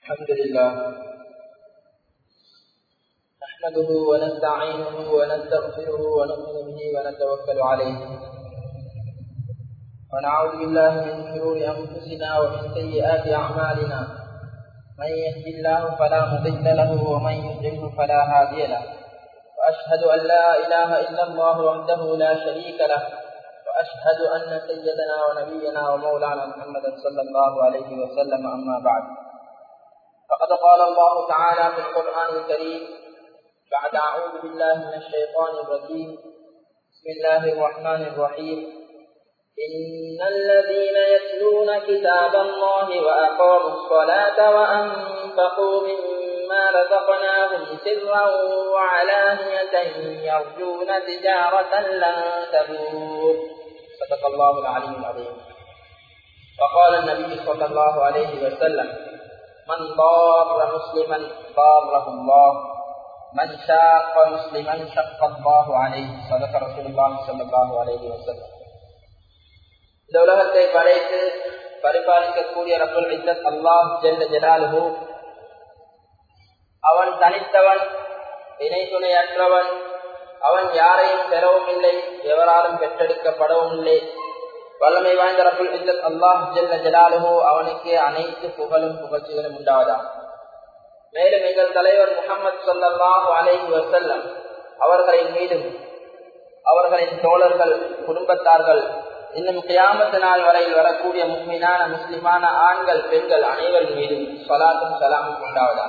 الحمد لله نحمده ونستعينه ونستغفره ونؤمن به ونتوكل عليه ونعوذ بالله من شرور انفسنا ومن سيئات اعمالنا من يهد الله فلا مضل له ومن يضلل فلا هادي له واشهد ان لا اله الا الله وحده لا شريك له واشهد ان سيدنا ونبينا ومولانا محمدا صلى الله عليه وسلم اما بعد فقد قال الله تعالى في القران الكريم بعد اعوذ بالله من الشيطان الرجيم بسم الله الرحمن الرحيم إن الذين يتلون كتاب الله وأقاموا الصلاة وأنفقوا مما رزقناهم سرا وعلانية يرجون تجارة لن تبور صدق الله العلي العظيم وقال النبي صلى الله عليه وسلم من ضار مسلما ضاره الله من شاق مسلما شق الله عليه صدق رسول الله صلى الله عليه وسلم இந்த உலகத்தை படைத்து பரிபாலிக்கக்கூடிய ரபுல் இஸ்ஸத் அல்லாஹ் ஜெல்ல ஜலாலுஹு அவன் தனித்தவன் இணை துணையற்றவன் அவன் யாரையும் பெறவும் இல்லை எவராலும் பெற்றெடுக்கப்படவும் இல்லை வல்லமை வாய்ந்த ரபுல் இஸ்ஸத் அல்லாஹ் ஜெல்ல ஜலாலுஹு அவனுக்கு அனைத்து புகழும் புகழ்ச்சிகளும் உண்டாவதா மேலும் எங்கள் தலைவர் முகமது சொல்லாஹு அலைஹி வசல்லம் அவர்களின் மீதும் அவர்களின் தோழர்கள் குடும்பத்தார்கள் இன்னும் கியாமத்து நாள் வரையில் வரக்கூடிய முக்மீனான முஸ்லிமான ஆண்கள் பெண்கள் அனைவர் மீதும் சலாத்தும் சலாமும் உண்டாவதா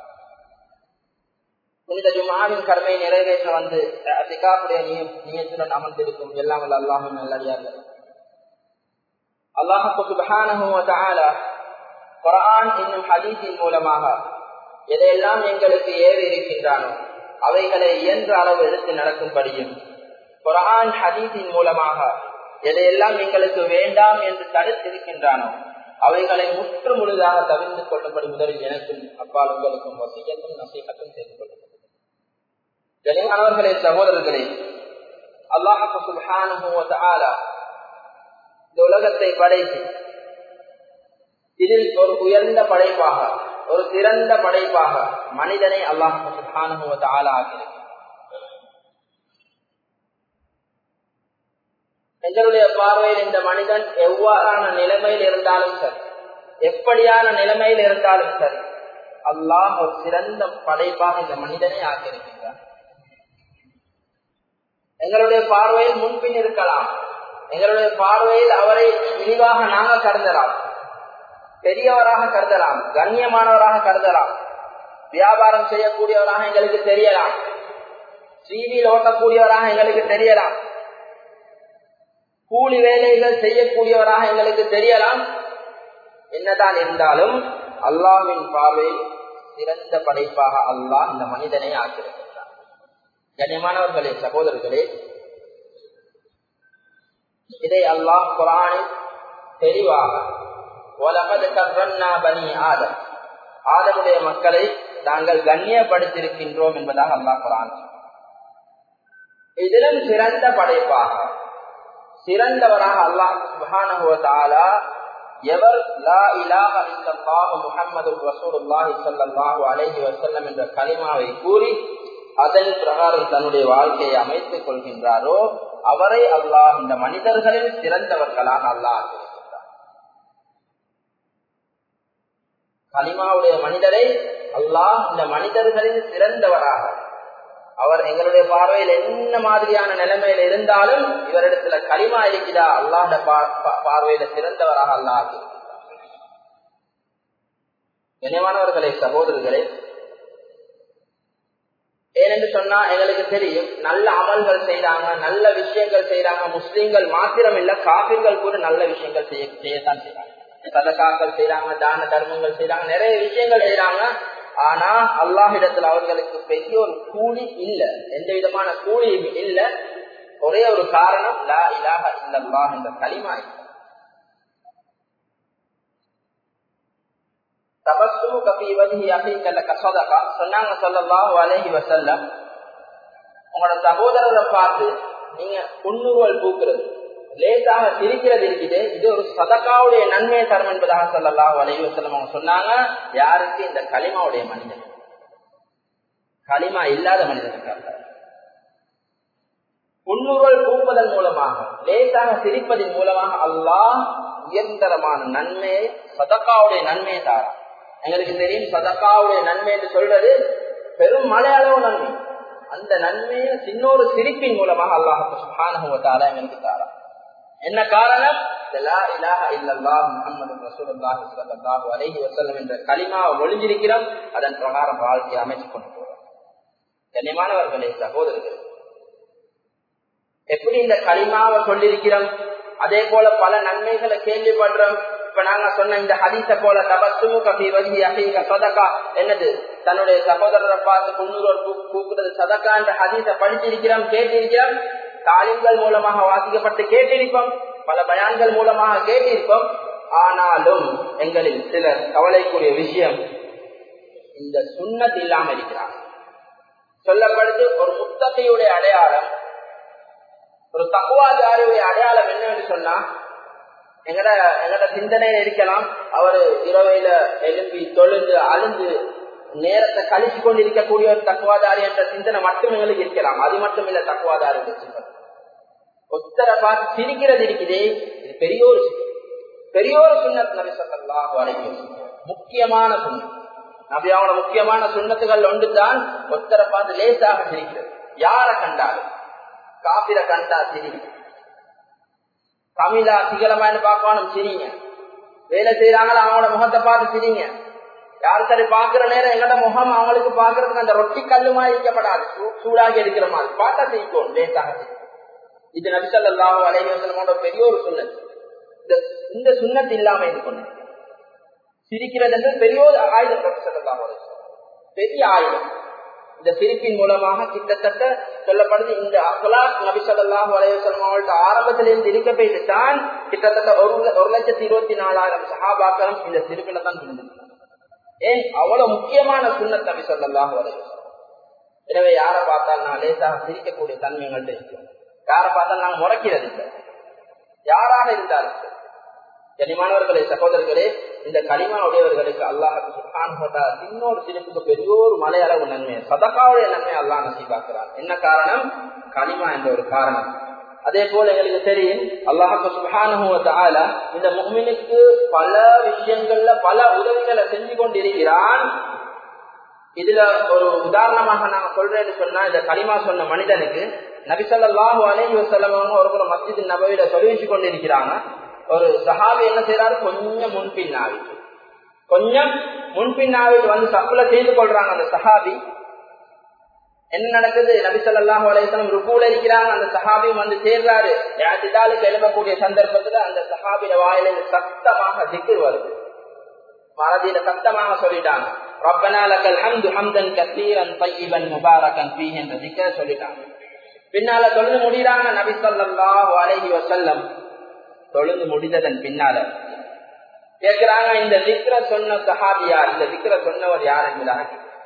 புனித ஜுமாவின் கடமை நிறைவேற்ற வந்து அதிகாவுடைய நியத்துடன் அமர்ந்திருக்கும் எல்லாம் வல்ல அல்லாஹும் நல்லடியார்கள் அல்லாஹு சுபஹானஹு குரான் என்னும் ஹதீஸின் மூலமாக எதையெல்லாம் எங்களுக்கு ஏறி இருக்கின்றானோ அவைகளை இயன்ற அளவு எடுத்து நடக்கும்படியும் குரான் ஹதீஸின் மூலமாக எதையெல்லாம் எங்களுக்கு வேண்டாம் என்று தடுத்திருக்கின்றானோ அவைகளை முற்று முழுதாக தவிர்த்து கொள்ளும்படி முதலில் எனக்கும் அப்பால் உங்களுக்கும் வசியத்தும் நசீகத்தும் செய்து கொள்ளும் கனிமானவர்களே சகோதரர்களே அல்லாஹு சுபானுவ இந்த உலகத்தை படைத்து இதில் ஒரு உயர்ந்த படைப்பாக ஒரு சிறந்த படைப்பாக மனிதனை அல்லாஹு சுபானுவ ஆகியிருக்கிறார் எங்களுடைய பார்வையில் இந்த மனிதன் எவ்வாறான நிலைமையில் இருந்தாலும் சரி எப்படியான நிலைமையில் இருந்தாலும் சரி அல்லாஹ் ஒரு சிறந்த படைப்பாக இந்த மனிதனை ஆக்கியிருக்கின்றார் எங்களுடைய பார்வையில் முன்பின் இருக்கலாம் எங்களுடைய பார்வையில் அவரை இழிவாக நாங்க கருதலாம் பெரியவராக கருதலாம் கண்ணியமானவராக கருதலாம் வியாபாரம் செய்யக்கூடியவராக எங்களுக்கு தெரியலாம் டிவியில் ஓட்டக்கூடியவராக எங்களுக்கு தெரியலாம் கூலி வேலைகள் செய்யக்கூடியவராக எங்களுக்கு தெரியலாம் என்னதான் இருந்தாலும் அல்லாவின் பார்வையில் சிறந்த படைப்பாக அல்லாஹ் இந்த மனிதனை ஆக்கியிருக்கின்றார் கண்ணியமானவர்களே சகோதரர்களே இதை அல்லாஹ் குரானில் தெளிவாக உலகது கர்வன்னா பனி ஆதம் ஆதமுடைய மக்களை நாங்கள் கண்ணியப்படுத்தியிருக்கின்றோம் என்பதாக அல்லாஹ் குரான் இதிலும் சிறந்த படைப்பாக சிறந்தவராக அல்லாஹ் சுபானகுவதாலா எவர் லா இலாஹ இல்லல்லாஹு முஹம்மது ரசூலுல்லாஹி ஸல்லல்லாஹு அலைஹி வஸல்லம் என்ற கலிமாவை கூறி அதன் பிரகாரம் தன்னுடைய வாழ்க்கையை அமைத்துக் கொள்கின்றாரோ அவரை அல்லாஹ் இந்த மனிதர்களில் சிறந்தவர்களாக அல்லாஹ் கலிமாவுடைய மனிதரை அல்லாஹ் இந்த மனிதர்களில் சிறந்தவராக அவர் எங்களுடைய பார்வையில் என்ன மாதிரியான நிலைமையில இருந்தாலும் இவரிடத்துல களிமா இருக்குதா அல்லாஹ் பார்வையில சிறந்தவராக அல்லாஹ் கனியமானவர்களே சகோதரர்களே ஏனென்று சொன்னா எங்களுக்கு தெரியும் நல்ல அமல்கள் செய்யறாங்க நல்ல விஷயங்கள் செய்யறாங்க முஸ்லீம்கள் மாத்திரம் இல்ல காபிர்கள் கூட நல்ல விஷயங்கள் செய்ய செய்யத்தான் செய்யறாங்க சதகாக்கள் செய்யறாங்க தான தர்மங்கள் செய்யறாங்க நிறைய விஷயங்கள் செய்யறாங்க ஆனா அல்லாஹிடத்துல அவர்களுக்கு பெரிய ஒரு கூலி இல்ல எந்த விதமான கூலியும் இல்ல ஒரே ஒரு காரணம் லா இலாக இல்லல்லா என்ற களிமா தபஸ்து கபீவதி அகிங்கல்ல கசதகா சொன்னாங்க சொல்லல்லாஹு அலைஹி வசல்லம் உங்களோட சகோதரரை பார்த்து நீங்க புன்னுருவல் பூக்குறது லேசாக சிரிக்கிறது இருக்குது இது ஒரு சதக்காவுடைய நன்மையை தரும் என்பதாக சொல்லலாம் வலைவு செல்லம் அவங்க சொன்னாங்க யாருக்கு இந்த களிமாவுடைய மனிதன் களிமா இல்லாத மனிதனுக்கு அல்ல புன்னுருள் பூப்பதன் மூலமாக லேசாக சிரிப்பதன் மூலமாக அல்லாஹ் உயர்ந்தரமான நன்மையை சதக்காவுடைய நன்மையை தாரா எங்களுக்கு தெரியும் சதக்காவுடைய நன்மை என்று சொல்றது பெரும் மலை அளவு நன்மை அந்த நன்மையை சின்னொரு சிரிப்பின் மூலமாக அல்லாஹ் சுபானுவத்தால எங்களுக்கு தாரா என்ன காரணம் என்ற களிமாவை ஒளிஞ்சிருக்கிறோம் அதன் பிரகாரம் வாழ்க்கையை அமைத்துக் கொண்டு போறோம் கண்ணியமானவர்களே சகோதரர்கள் எப்படி இந்த களிமாவை சொல்லிருக்கிறோம் அதே போல பல நன்மைகளை கேள்விப்படுறோம் இப்ப நாங்க சொன்ன இந்த ஹதீச போல தபசுமு கபி வகி அஹீக சதகா என்னது தன்னுடைய சகோதரரை பார்த்து குன்னூர் கூக்குறது சதகா என்ற ஹதீச படிச்சிருக்கிறோம் கேட்டிருக்கிறோம் தாலிம்கள் மூலமாக வாசிக்கப்பட்டு கேட்டிருப்போம் பல பயான்கள் மூலமாக கேட்டிருப்போம் ஆனாலும் எங்களில் சிலர் கவலைக்குரிய விஷயம் இந்த சுண்ணத் இல்லாம இருக்கிறாங்க சொல்லப்படுது ஒரு முத்தகையுடைய அடையாளம் ஒரு தக்குவாதாரியுடைய அடையாளம் என்னன்னு சொன்னா எங்கட எங்கட சிந்தனையில இருக்கலாம் அவரு இரவையில எழுப்பி தொழுந்து அழுந்து நேரத்தை கழிச்சு கொண்டு இருக்கக்கூடிய ஒரு தக்குவாதாரி என்ற சிந்தனை மட்டும் எங்களுக்கு இருக்கலாம் அது மட்டும் இல்ல தக்குவாதாரி ஒத்தரை பார்த்து சிரிக்கிறது இருக்குதே இது பெரிய ஒரு பெரிய ஒரு சுண்ணத் நபி சொல்லலாம் வரைக்கும் முக்கியமான சுண்ணத் நபியாவோட முக்கியமான சுண்ணத்துகள் ஒன்றுதான் ஒத்தரை பார்த்து லேசாக சிரிக்கிறது யார கண்டாலும் காபிர கண்டா சிரிங்க தமிழா சிகலமான்னு பார்க்கணும் சிரிங்க வேலை செய்யறாங்களா அவங்களோட முகத்தை பார்த்து சிரிங்க யாரு சரி பாக்குற நேரம் எங்கட முகம் அவங்களுக்கு பாக்குறதுக்கு அந்த ரொட்டி கல்லுமா இருக்கப்படாது சூடாகி இருக்கிற மாதிரி பார்த்தா செய்யும் லேசாக இது நபிசல்லாஹோ அலைவசலமோட பெரிய ஒரு சுண்ணத் இந்த சுண்ணத் இல்லாம இது கொண்டு சிரிக்கிறது என்று பெரிய ஒரு ஆயுதம் நபிசல்லாஹோ பெரிய ஆயுதம் இந்த சிரிப்பின் மூலமாக கிட்டத்தட்ட சொல்லப்படுது இந்த அகலாக் நபி சொல்லாஹு அலைவசலம் அவர்கள்ட்ட ஆரம்பத்திலிருந்து இருக்க போயிட்டு தான் கிட்டத்தட்ட ஒரு ஒரு லட்சத்தி இருபத்தி நாலாயிரம் சஹாபாக்களும் இந்த சிரிப்பில தான் இருந்திருக்கிறாங்க ஏன் அவ்வளவு முக்கியமான சுண்ணத் நபி சொல்லாஹு அலைவசலம் எனவே யாரை பார்த்தால் நான் லேசாக சிரிக்கக்கூடிய தன்மை எங்கள்கிட்ட இருக்கிறோம் யாரை பார்த்தால் நாங்கள் முறைக்கிறது இல்லை யாராக இருந்தாலும் கனிமானவர்களே சகோதரர்களே இந்த களிமா உடையவர்களுக்கு அல்லாஹ் இன்னொரு சிரிப்புக்கு பெரிய ஒரு மலையளவு நன்மை சதக்காவுடைய நன்மை அல்லாஹ் நசீபாக்குறான் என்ன காரணம் களிமா என்ற ஒரு காரணம் அதே போல எங்களுக்கு தெரியும் அல்லாஹு சுபானுவத்தால இந்த முஹ்மினுக்கு பல விஷயங்கள்ல பல உதவிகளை செஞ்சு கொண்டிருக்கிறான் இதுல ஒரு உதாரணமாக நாங்க சொல்றேன்னு சொன்னா இந்த களிமா சொன்ன மனிதனுக்கு நபிசல்லாஹு அலைஹி வசல்லமங்க ஒரு மஸ்ஜித் நபவியில சொல்லிச்சு கொண்டிருக்கிறாங்க ஒரு சஹாபி என்ன செய்யறாரு கொஞ்சம் முன்பின்னாவி கொஞ்சம் முன்பின்னாவில் வந்து தப்புல செய்து கொள்றாங்க அந்த சஹாபி என்ன நடக்குது நபிசல்லாஹு அலையம் ருக்கூல இருக்கிறாங்க அந்த சஹாபியும் வந்து சேர்றாரு யாத்திதாலுக்கு எழுப்பக்கூடிய சந்தர்ப்பத்துல அந்த சஹாபிட வாயில சத்தமாக திக்கு வருது மறதியில சத்தமாக சொல்லிட்டாங்க ரப்பனா லக்கல் ஹம்து ஹம்தன் கசீரன் தையிபன் முபாரகன் ஃபீஹ் என்ற திக்க சொல்லிட்டாங்க பின்னால தொழுது முடிகிறாங்க நபி ஸல்லல்லாஹு அலைஹி வஸல்லம் தொழுது முடிந்ததன் பின்னால கேட்கிறாங்க இந்த திக்ர சொன்ன சஹாபி யார் இந்த திக்ர சொன்னவர் யார் என்பதாக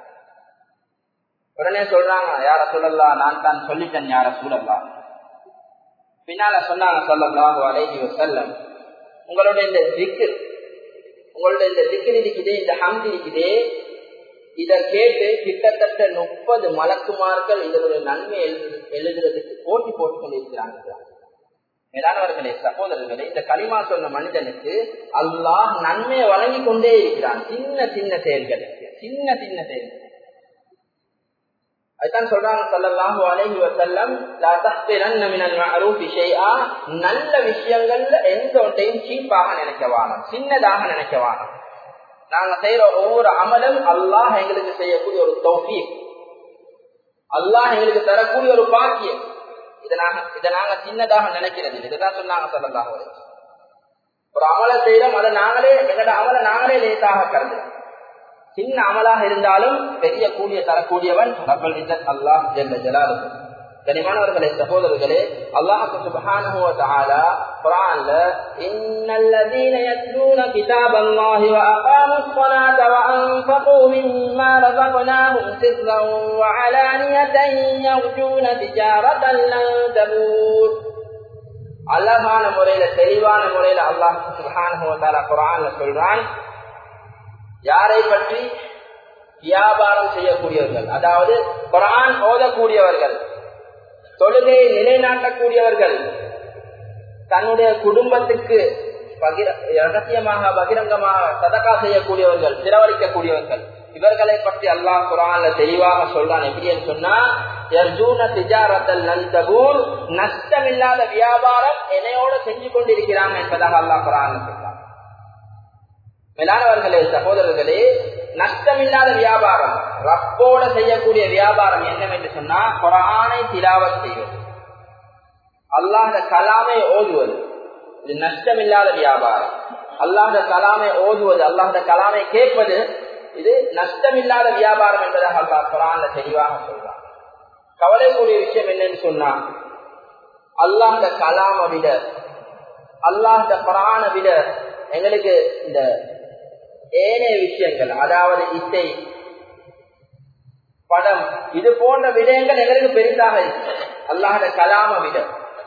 உடனே சொல்றாங்க யார சொல்லலாம் நான் தான் சொல்லிட்டேன் யார சூழலாம் பின்னால சொன்னாங்க சொல்லலாம் அலைஹி வசல்லம் உங்களோட இந்த திக்கு உங்களோட இந்த திக்கு இருக்குதே இந்த ஹம்தி இருக்குதே இத கேட்டு கிட்டத்தட்ட முப்பது மலக்குமார்கள் இதனுடைய நன்மை எழுது எழுதுறதுக்கு போட்டி போட்டு கொண்டிருக்கிறாங்க மேலானவர்களே சகோதரர்களே இந்த களிமா சொன்ன மனிதனுக்கு அல்லாஹ் நன்மையை வழங்கி கொண்டே இருக்கிறான் சின்ன சின்ன செயல்களுக்கு சின்ன சின்ன செயல்கள் அதுதான் சொல்றாங்க சொல்லலாம் அலைஹி வசல்லம் லா தஹ்திரன்ன மினல் மஅரூஃப் ஷைஆ நல்ல விஷயங்கள்ல எந்த ஒன்றையும் சீப்பாக நினைக்க வேணாம் சின்னதாக நினைக்க வேணாம் நாங்க செய்யற ஒவ்வொரு அமலும் அல்லாஹ் எங்களுக்கு செய்யக்கூடிய ஒரு தௌஃபீக் அல்லாஹ் எங்களுக்கு தரக்கூடிய ஒரு பாக்கியம் இதை நாங்க இதை நாங்க சின்னதாக நினைக்கிறது இதுதான் சொன்னாங்க சொல்லலாம் ஒரு அமலை செய்யறோம் அதை நாங்களே எங்களோட அமலை நாங்களே லேசாக கருதுறோம் சின்ன அமலாக இருந்தாலும் பெரிய கூலிய தரக்கூடியவன் ரப்பல் இஜத் அல்லாஹ் ஜல்ல ஜலாலுஹு கனிமானவர்களே சகோதரர்களே அல்லாஹு சுப்ஹானஹு வ தஆலா குர்ஆன்ல இன்னல்லதீன யத்லூன கிதாபல்லாஹி வ அகாமுஸ் ஸலாத வ அன்ஃபகு மிம்மா ரஸக்னாஹும் சிர்ரன் வ அலானியத்தன் யர்ஜூன திஜாரத்தன் லன் தபூர் அழகான முறையில தெளிவான முறையில அல்லாஹ் சுகான குரான்ல சொல்றான் யாரை பற்றி வியாபாரம் செய்யக்கூடியவர்கள் அதாவது குரான் ஓதக்கூடியவர்கள் தொழுகையை நிலைநாட்டக்கூடியவர்கள் தன்னுடைய குடும்பத்துக்கு பகிர ரகசியமாக பகிரங்கமாக சதக்கா செய்யக்கூடியவர்கள் செலவழிக்கக்கூடியவர்கள் இவர்களை பற்றி அல்லாஹ் குரான்ல தெளிவாக சொல்றான் எப்படின்னு சொன்னா நஷ்டமில்லாத வியாபாரம் என்னையோட செஞ்சு கொண்டிருக்கிறாங்க என்பதாக அல்லாஹ் குரான் சொல்றான் மேலானவர்களே சகோதரர்களே நஷ்டமில்லாத வியாபாரம் ரப்போட செய்யக்கூடிய வியாபாரம் என்னவென்று சொன்னா குரானை திலாவத் செய்வது அல்லாஹ் கலாமை ஓதுவது இது நஷ்டமில்லாத வியாபாரம் அல்லாஹ் கலாமை ஓதுவது அல்லாஹ் கலாமை கேட்பது இது நஷ்டமில்லாத வியாபாரம் என்பதாக அல்லாஹ் குரான்ல தெளிவாக சொல்றான் கவலைக்குரிய விஷயம் என்னன்னு சொன்னா அல்லாஹ் கலாம விட அல்லாஹ் குரான விட எங்களுக்கு இந்த ஏனைய விஷயங்கள் அதாவது இசை படம் இது போன்ற விடயங்கள் எங்களுக்கு பெரிதாக இருக்கு அல்லாஹட கலாம விட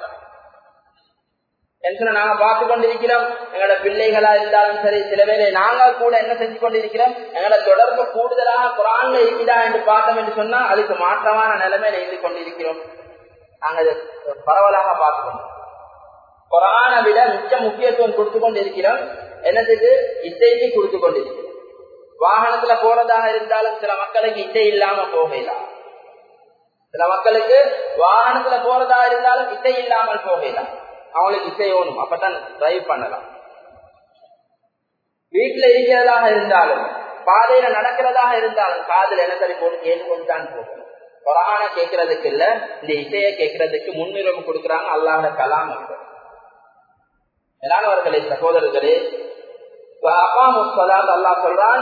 என்று நாங்க பார்த்து கொண்டிருக்கிறோம் எங்களோட பிள்ளைகளா இருந்தாலும் சரி சில பேரை நாங்க கூட என்ன செஞ்சு கொண்டிருக்கிறோம் எங்களோட தொடர்பு கூடுதலாக குரான்ல இருக்குதா என்று பார்த்தோம் என்று சொன்னா அதுக்கு மாற்றமான நிலைமையில இருந்து கொண்டிருக்கிறோம் நாங்க அது பரவலாக பார்க்கிறோம் குரானை விட மிச்ச முக்கியத்துவம் கொடுத்து கொண்டு இருக்கிறோம் என்னதுக்கு இசைக்கு கொடுத்து கொண்டிருக்கிறோம் வாகனத்துல போறதாக இருந்தாலும் சில மக்களுக்கு இசை இல்லாம போகலாம் சில மக்களுக்கு வாகனத்துல போறதா இருந்தாலும் இசை இல்லாமல் போகலாம் அவங்களுக்கு இசை ஓணும் அப்பதான் டிரைவ் பண்ணலாம் வீட்டுல இருக்கிறதாக இருந்தாலும் பாதையில நடக்கிறதாக இருந்தாலும் காதல் என்ன சரி போட்டு கேட்டுக்கொண்டு தான் போகும் கொரான கேட்கறதுக்கு இல்ல இந்த இசையை கேட்கறதுக்கு முன்னுரிமை கொடுக்கறாங்க அல்லாத கலாம் மேலானவர்களே சகோதரர்களே அல்லா சொல்றான்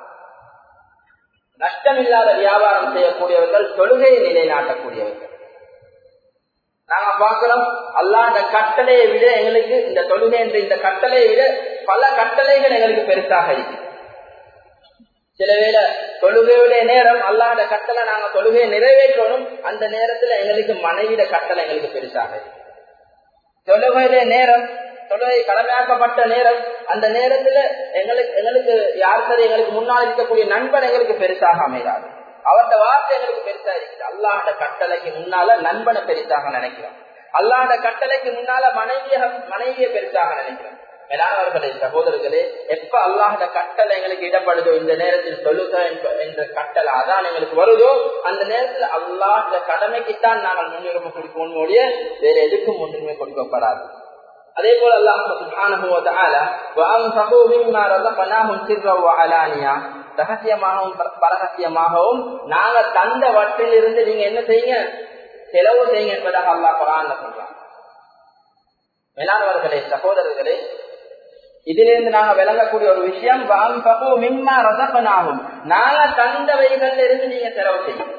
நஷ்டமில்லாத வியாபாரம் செய்யக்கூடியவர்கள் தொழுகையை நிலைநாட்டக்கூடியவர்கள் நாங்க பார்க்கிறோம் அல்லாத கட்டளையை விட எங்களுக்கு இந்த தொழுகை என்ற இந்த கட்டளையை விட பல கட்டளைகள் எங்களுக்கு பெருசாக இருக்கு சில வேளை தொழுகையுடைய நேரம் அல்லாத கட்டளை நாங்க தொழுகையை நிறைவேற்றணும் அந்த நேரத்துல எங்களுக்கு மனைவிட கட்டளை எங்களுக்கு பெருசாக இருக்கு தொழுகையுடைய நேரம் தொழுகை கடமையாக்கப்பட்ட நேரம் அந்த நேரத்துல எங்களுக்கு எங்களுக்கு யார் சரி எங்களுக்கு முன்னால் இருக்கக்கூடிய நண்பன் எங்களுக்கு பெருசாக அமையாது அவருடைய வார்த்தை எங்களுக்கு பெருசா இருக்குது அல்லாஹோட கட்டளைக்கு முன்னால நண்பனை பெருசாக நினைக்கிறோம் அல்லாஹோட கட்டளைக்கு முன்னால மனைவிய மனைவிய பெருசாக நினைக்கிறோம் மேலானவர்களே சகோதரர்களே எப்ப அல்லாஹோட கட்டளை எங்களுக்கு இடப்படுதோ இந்த நேரத்தில் தொழுக என்ற கட்டளை அதான் எங்களுக்கு வருதோ அந்த நேரத்தில் அல்லாஹ் கடமைக்குத்தான் நாங்கள் முன்னுரிமை கொடுக்கணும் ஒழிய வேற எதுக்கும் முன்னுரிமை கொடுக்கப்படாது அதே போல அல்லாஹ் சுப்ஹானஹு வ தஆலா வஅன்ஃபகு மிம்மா ரஸக்னாஹும் சிர்ரா வ அலானியா ரகசியமாகவும் பரகசியமாகவும் நாங்க தந்த வட்டில் இருந்து நீங்க என்ன செய்யுங்க செலவு செய்யுங்க என்பதாக அல்லாஹ் குரான்ல சொல்றான் மேலானவர்களே சகோதரர்களே இதிலிருந்து நாங்க விளங்கக்கூடிய ஒரு விஷயம் வஅன்ஃபகு மிம்மா ரஸக்னாஹும் நாங்க தந்தவைகள்ல இருந்து நீங்க செலவு செய்யுங்க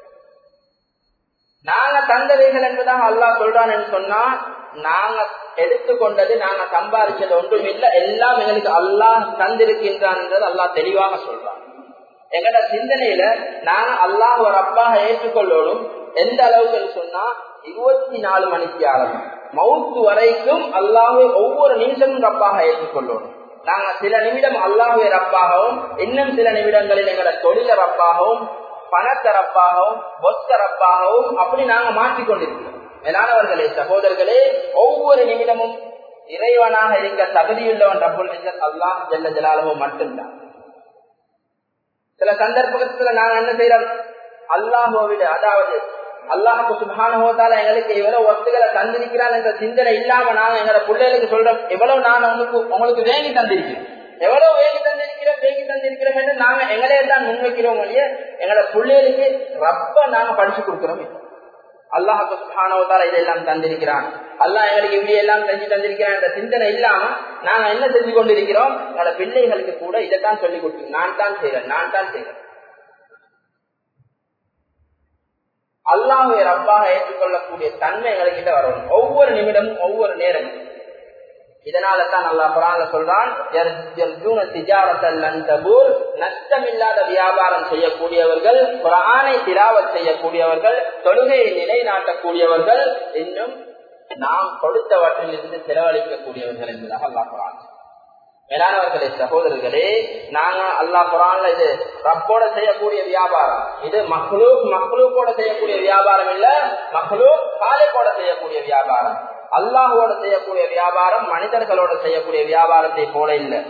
நாங்க தந்தவைகள் என்பதாக அல்லாஹ் சொல்றான் என்று சொன்னா நாங்க எடுத்துக்கொண்டது நாங்க சம்பாதிச்சது ஒன்றும் இல்லை எல்லாம் எங்களுக்கு அல்லாஹ் தந்திருக்கின்றான் என்றது அல்லாஹ் தெளிவாக சொல்றான் எங்கட சிந்தனையில நாங்க அல்லாஹ் ஒரு அப்பாக ஏற்றுக்கொள்ளணும் எந்த அளவுக்கு சொன்னா இருபத்தி நாலு மணிக்கு ஆரம்பம் மவுத்து வரைக்கும் அல்லாஹை ஒவ்வொரு நிமிஷமும் ரப்பாக ஏற்றுக்கொள்ளணும் நாங்க சில நிமிடம் அல்லாஹுவை ரப்பாகவும் இன்னும் சில நிமிடங்களில் எங்களோட தொழில ரப்பாகவும் பணத்தரப்பாகவும் பொத்தரப்பாகவும் அப்படி நாங்க மாற்றிக்கொண்டிருக்கிறோம் மேலானவர்களே சகோதரர்களே ஒவ்வொரு நிமிடமும் இறைவனாக இருக்க தகுதியுள்ளவன் ரப்புல் அல்லாஹ் ஜல்ல ஜலாலவும் மட்டும்தான் சில சந்தர்ப்பத்துல நாங்க என்ன செய்யறோம் அல்லாஹோவிட அதாவது அல்லாஹுக்கு சுபானுபவத்தால எங்களுக்கு எவ்வளவு ஒத்துகளை தந்திருக்கிறான் என்ற சிந்தனை இல்லாம நாங்க எங்களோட பிள்ளைகளுக்கு சொல்றோம் எவ்வளவு நான் உங்களுக்கு உங்களுக்கு வேங்கி தந்திருக்கிறேன் எவ்வளவு வேங்கி தந்திருக்கிறோம் வேங்கி தந்திருக்கிறோம் என்று நாங்க எங்களையே தான் முன்வைக்கிறோம் இல்லையே எங்களோட பிள்ளைகளுக்கு ரப்ப நாங்க படிச்சு கொடுக்கிறோம் அல்லாஹுக்கு சுபானவத்தால இதெல்லாம் தந்திருக்கிறான் அல்லாஹ் எங்களுக்கு இப்படி எல்லாம் செஞ்சு தந்திருக்கிறான் என்ற சிந்தனை இல்லாம நாங்க என்ன செஞ்சு கொண்டிருக்கிறோம் எங்களோட பிள்ளைகளுக்கு கூட இதைத்தான் சொல்லி கொடுத்து நான் தான் செய்யறேன் நான் தான் செய்யறேன் அல்லாஹை ரப்பாக ஏற்றுக்கொள்ளக்கூடிய தன்மை எங்ககிட்ட வரணும் ஒவ்வொரு நிமிடமும் ஒவ்வொரு நேரமும் இதனால தான் அல்லா குரான்ல சொல்றான் நஷ்டமில்லாத வியாபாரம் செய்யக்கூடியவர்கள் குரானை திராவத் செய்யக்கூடியவர்கள் தொழுகையை நிலைநாட்டக்கூடியவர்கள் இன்னும் நாம் கொடுத்தவற்றிலிருந்து செலவழிக்கக்கூடியவர்கள் என்பதாக அல்லா குரான் மேலானவர்களே சகோதரர்களே நாங்க அல்லா குரான்ல இது ரப்போட செய்யக்கூடிய வியாபாரம் இது மக்ளூக் மக்ளூக்கோட செய்யக்கூடிய வியாபாரம் இல்ல மக்ளூக் காலைக்கோட செய்யக்கூடிய வியாபாரம் அல்லாஹோட செய்யக்கூடிய வியாபாரம் மனிதர்களோட செய்யக்கூடிய வியாபாரத்தை போல இல்லை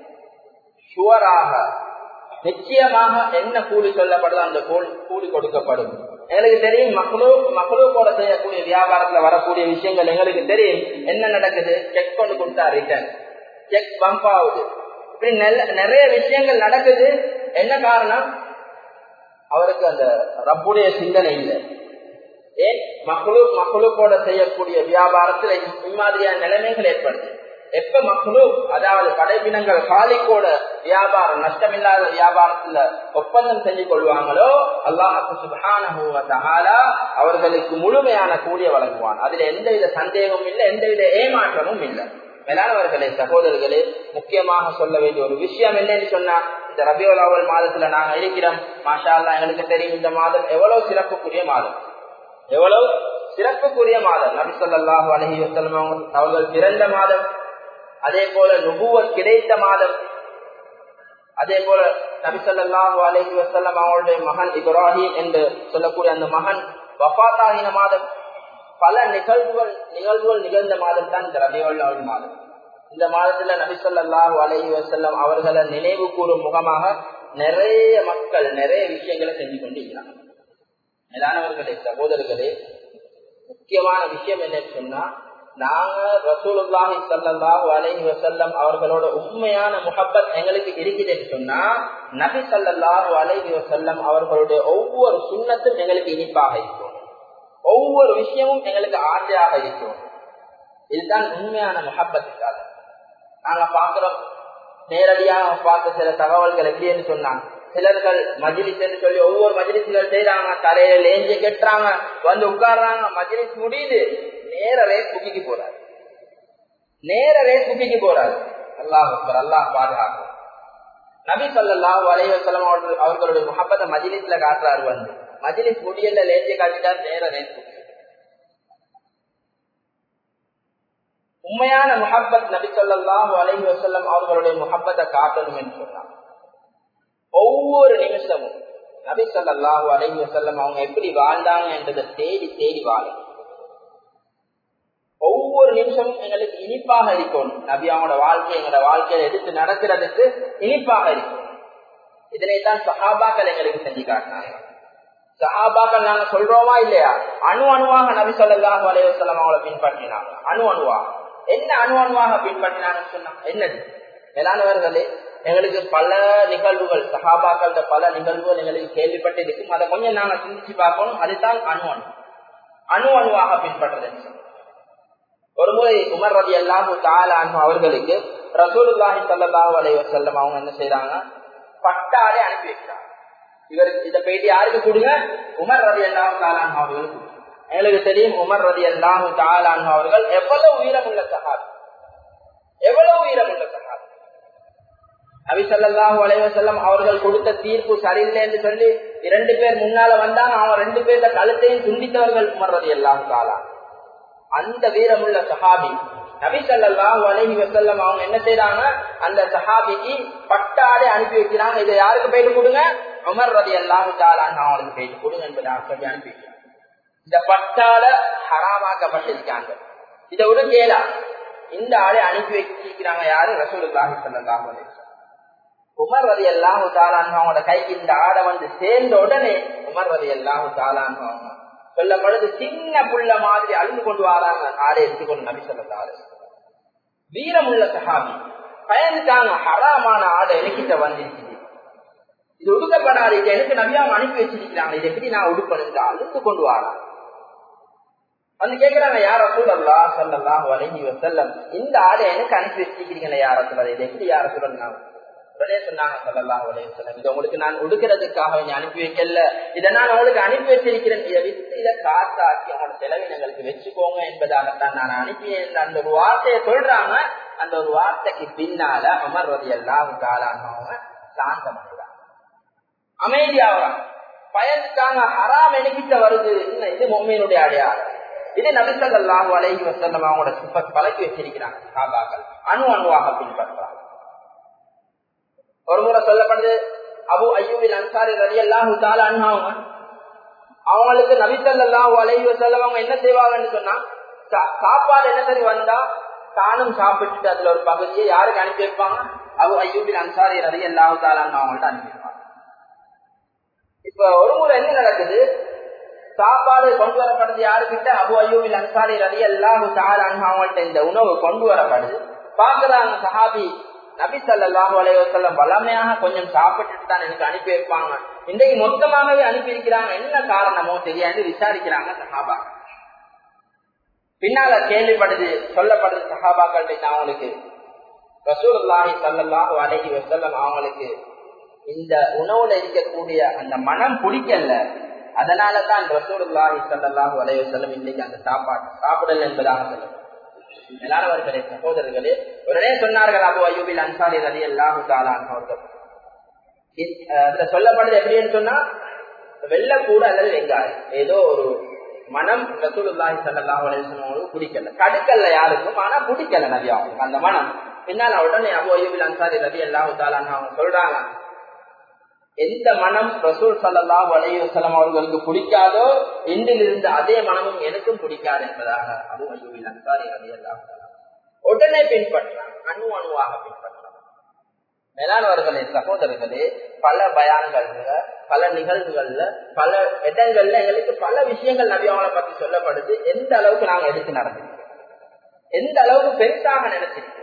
ஷுவராக நிச்சயமாக என்ன கூலி சொல்லப்படுதோ அந்த கூலி கொடுக்கப்படும் எங்களுக்கு தெரியும் மக்களும் மக்களுக்கோட செய்யக்கூடிய வியாபாரத்துல வரக்கூடிய விஷயங்கள் எங்களுக்கு தெரியும் என்ன நடக்குது செக் கொண்டு கொடுத்தா ரிட்டர்ன் செக் பம்ப் ஆகுது இப்படி நிறைய விஷயங்கள் நடக்குது என்ன காரணம் அவருக்கு அந்த ரப்புடைய சிந்தனை இல்லை ஏன் மக்களு மக்களுக்கோட செய்யக்கூடிய வியாபாரத்துல இம்மாதிரியான நிலைமைகள் ஏற்படுது எப்ப மக்களும் அதாவது படைப்பினங்கள் காலிக்கோட வியாபாரம் நஷ்டமில்லாத வியாபாரத்துல ஒப்பந்தம் செஞ்சு கொள்வாங்களோ அல்லாஹு சுபானா அவர்களுக்கு முழுமையான கூலிய வழங்குவான் அதுல எந்தவித சந்தேகமும் இல்லை எந்தவித ஏமாற்றமும் இல்லை மேலானவர்களே சகோதரர்களே முக்கியமாக சொல்ல வேண்டிய ஒரு விஷயம் என்னன்னு சொன்னா இந்த ரபியோல் அவல் மாதத்துல நாங்க இருக்கிறோம் மாஷா அல்லா எங்களுக்கு தெரியும் இந்த மாதம் எவ்வளவு சிறப்புக்குரிய மாதம் எவ்வளவு சிறப்புக்குரிய மாதம் நபி சொல்லாஹு அலஹி வசல்லம் அவர்கள் பிறந்த மாதம் அதே போல நுபுவ கிடைத்த மாதம் அதே போல நபிசல்லாஹு அலஹி வசல்லம் அவங்களுடைய மகன் இப்ராஹிம் என்று சொல்லக்கூடிய அந்த மகன் வபாத்தாகின மாதம் பல நிகழ்வுகள் நிகழ்வுகள் நிகழ்ந்த மாதம் தான் இந்த ரபியுல் மாதம் இந்த மாதத்துல நபிசல்லாஹு அலஹி வசல்லம் அவர்களை நினைவு கூறும் முகமாக நிறைய மக்கள் நிறைய விஷயங்களை செஞ்சு கொண்டிருக்கிறாங்க மேலானவர்களே சகோதரர்களே முக்கியமான விஷயம் என்னன்னு சொன்னா நாங்க ரசூலுல்லாஹி சல்லாஹூ அலஹி வசல்லம் அவர்களோட உண்மையான முகப்பத் எங்களுக்கு இருக்குதுன்னு சொன்னா நபி சல்லாஹூ அலஹி வசல்லம் அவர்களுடைய ஒவ்வொரு சுண்ணத்தும் எங்களுக்கு இனிப்பாக இருக்கும் ஒவ்வொரு விஷயமும் எங்களுக்கு ஆசையாக இருக்கும் இதுதான் உண்மையான முகப்பத்துக்காக நாங்க பாக்குறோம் நேரடியாக பார்த்த சில தகவல்கள் எப்படின்னு சொன்னாங்க சிலர்கள் மஜிலிஸ் என்று சொல்லி ஒவ்வொரு மஜிலிஸ்கள் செய்யறாங்க தலையில லேஞ்சு கெட்டுறாங்க வந்து உட்கார்றாங்க மஜிலிஸ் முடியுது நேரவே குக்கிக்கு போறாரு நேரவே குக்கிக்கு போறாரு அல்லாஹ் அல்லாஹ் பாதுகாக்கும் நபி சொல்லாஹ் வலைவசலம் அவர்களுடைய முகப்பத்தை மஜிலிஸ்ல காட்டுறாரு வந்து மஜிலிஸ் முடியல லேஞ்சு காட்டிட்டார் நேர ரேஸ் உண்மையான முகப்பத் நபி சொல்லாஹு அலைஹி வசல்லம் அவர்களுடைய முகப்பத்தை காட்டணும் என்று சொன்னாங்க ஒவ்வொரு நிமிஷமும் நபி சொல்லாஹு அலைஹி வசல்லம் அவங்க எப்படி வாழ்ந்தாங்க என்றதை தேடி தேடி வாழும் ஒவ்வொரு நிமிஷமும் எங்களுக்கு இனிப்பாக இருக்கணும் நபி அவங்களோட வாழ்க்கை எங்களோட வாழ்க்கையில எடுத்து நடக்கிறதுக்கு இனிப்பாக இருக்கும் இதனைத்தான் சஹாபாக்கள் எங்களுக்கு செஞ்சு காட்டினாங்க சஹாபாக்கள் நாங்க சொல்றோமா இல்லையா அணு அணுவாக நபி சொல்லாஹு அலைஹி வசல்லம் அவங்களை பின்பற்றினாங்க அணு அணுவாக என்ன அணு அணுவாக பின்பற்றினாங்கன்னு சொன்னா என்னது மேலானவர்களே எங்களுக்கு பல நிகழ்வுகள் சகாபாக்கள் பல நிகழ்வுகள் எங்களுக்கு கேள்விப்பட்டிருக்கும் அதை கொஞ்சம் நாங்க சிந்திச்சு பார்க்கணும் அதுதான் அணு அணு அணு அணுவாக பின்பற்றுறது ஒரு முறை உமர் ரதி அல்லாஹு தாலானு அவர்களுக்கு ரசூலுல்லாஹி சல்லாஹூ அலைய செல்லம் அவங்க என்ன செய்யறாங்க பட்டாடை அனுப்பி வைக்கிறாங்க இவருக்கு இதை போயிட்டு யாருக்கு கொடுங்க உமர் ரதி அல்லாஹு தாலானு அவர்களுக்கு எங்களுக்கு தெரியும் உமர் ரதி அல்லாஹு தாலானு அவர்கள் எவ்வளவு உயரமுள்ள சகாபி எவ்வளவு உயரமுள்ள சகாபி நபி சொல்லாஹு அலைவசல்லம் அவர்கள் கொடுத்த தீர்ப்பு சரியில்லை என்று சொல்லி இரண்டு பேர் முன்னால வந்தாங்க அவன் ரெண்டு பேர்த்த கழுத்தையும் துண்டித்தவர்கள் உமர்றது எல்லாம் காலா அந்த வீரமுள்ள சஹாபி நபி சல்லாஹு அலஹி வசல்லம் அவங்க என்ன செய்யறாங்க அந்த சஹாபிக்கு பட்டாடை அனுப்பி வைக்கிறாங்க இதை யாருக்கு போயிட்டு கொடுங்க உமர் ரதி அல்லாஹு தாலான்னு அவங்களுக்கு போயிட்டு கொடுங்க என்பதை சொல்லி அனுப்பி வைக்கிறாங்க இந்த பட்டால ஹராமாக்கப்பட்டிருக்காங்க இதை விட கேளா இந்த ஆளை அனுப்பி வச்சிருக்கிறாங்க யாரு ரசூலுல்லாஹி ஸல்லல்லாஹு அலைஹி வஸல்லம் உமர் ரதி அல்லாஹு தாலான்னு அவங்களோட கைக்கு இந்த ஆடை வந்து சேர்ந்த உடனே உமர் ரதி அல்லாஹு தாலான்னு அவங்க சொல்லப்படுது சின்ன புள்ள மாதிரி அழுந்து கொண்டு வராங்க ஆடை எடுத்துக்கொண்டு நபி சொல்லத்தாரு வீரமுள்ள சஹாபி பயந்துட்டாங்க ஹராமான ஆடை எனக்கிட்ட வந்துருச்சு இது உடுக்கப்படாது இது எனக்கு நபியாம அனுப்பி வச்சிருக்கிறாங்க இது எப்படி நான் உடுப்பணுங்க அழுத்து கொண்டு வராங்க வந்து கேக்குறாங்க யார சூழல்லா சொல்லலாம் வலைஞ்சி வசல்லம் இந்த ஆடை எனக்கு அனுப்பி வச்சிருக்கீங்களா யார சொல்றது இது எப்படி யார சொல்லணும் உடனே சொன்னாங்க சொல்லலாம் வலையம் இதை உங்களுக்கு நான் உடுக்கிறதுக்காக அனுப்பி வைக்கல இதை நான் உங்களுக்கு அனுப்பி வச்சிருக்கிறேன் இதை வித்து இதை காத்தாக்கி அவங்களோட செலவினங்களுக்கு வச்சுக்கோங்க என்பதாகத்தான் நான் அனுப்பி அந்த ஒரு வார்த்தையை சொல்றாங்க அந்த ஒரு வார்த்தைக்கு பின்னால அமர்வது எல்லாம் காலானவங்க சாந்தமடைறாங்க அமைதியாகிறாங்க பயந்துக்காங்க ஹராம் எனக்கிட்ட வருது இது மொம்மையினுடைய அடையாளம் இது நபிசல்லாஹு அலைஹி வசல்லம் அவங்களோட சிப்பத் பழக்கி வச்சிருக்கிறாங்க சாபாக்கள் அணு அணுவாக பின்பற்றாங்க ஒரு முறை சொல்லப்படுது அபு ஐயூபில் அன்சாரி ரவி அல்லாஹு தால அண்ணாவங்க அவங்களுக்கு நபிசல்லாஹு அலைஹி வசல்லம் அவங்க என்ன செய்வாங்கன்னு சொன்னா சாப்பாடு என்ன சரி வந்தா தானும் சாப்பிட்டுட்டு அதுல ஒரு பகுதியை யாருக்கு அனுப்பி வைப்பாங்க அபு ஐயூபில் அன்சாரி ரவி அல்லாஹு தாலான்னு அவங்கள்ட்ட அனுப்பி வைப்பாங்க இப்ப ஒரு முறை என்ன நடக்குது சாப்பாடு கொண்டு வரப்படுது யாருக்கிட்ட அபு ஐயூபில் அன்சாரி ரவி அல்லாஹு தாலான்னு அவங்கள்ட்ட இந்த உணவு கொண்டு வரப்படுது பாக்குறாங்க சஹாபி நபி சல்லாஹூ அலைவசல்லம் வளமையாக கொஞ்சம் சாப்பிட்டுட்டு தான் எனக்கு அனுப்பி வைப்பாங்க இன்றைக்கு மொத்தமாகவே அனுப்பி இருக்கிறாங்க என்ன காரணமோ தெரியாது விசாரிக்கிறாங்க சஹாபா பின்னால கேள்விப்படுது சொல்லப்படுது சஹாபாக்கள் அவங்களுக்கு ரசூலுல்லாஹி சல்லாஹூ அலஹி வசல்லம் அவங்களுக்கு இந்த உணவுல இருக்கக்கூடிய அந்த மனம் பிடிக்கல அதனால தான் ரசூலுல்லாஹி சல்லாஹூ அலைஹி வசல்லம் இன்னைக்கு அந்த சாப்பாடு சாப்பிடல என்பதாக சொல்லுங்க எல்லாரவர்களே சகோதரர்களே உடனே சொன்னார்கள் அபு அயூபில் அன்சாரி ரதி அல்லாஹு அவர்கள் அதுல சொல்லப்படுது எப்படின்னு சொன்னா வெள்ளக்கூட அல்லது வெங்காயம் ஏதோ ஒரு மனம் ரசூலுல்லாஹி சல்லாஹு அலைஹி பிடிக்கல கடுக்கல்ல யாருக்கும் ஆனா பிடிக்கல நபி அவங்களுக்கு அந்த மனம் பின்னால உடனே அபு அயூபில் அன்சாரி ரதி அல்லாஹு அவங்க சொல்றாங்க எந்த மனம் ரசூல் சல்லாஹ் அலையுசலம் அவர்களுக்கு பிடிக்காதோ இன்றிலிருந்து அதே மனமும் எனக்கும் பிடிக்காது என்பதாக அபு அய்யூபில் அன்சாரி ரவி அல்லாஹ் உடனே பின்பற்றான் அணு அணுவாக பின்பற்றான் மேலானவர்களே சகோதரர்களே பல பயான்கள்ல பல நிகழ்வுகள்ல பல இடங்கள்ல எங்களுக்கு பல விஷயங்கள் நபியாவளை பத்தி சொல்லப்படுது எந்த அளவுக்கு நாங்க எடுத்து நடந்திருக்கோம் எந்த அளவுக்கு பெருசாக நினைச்சிருக்கோம்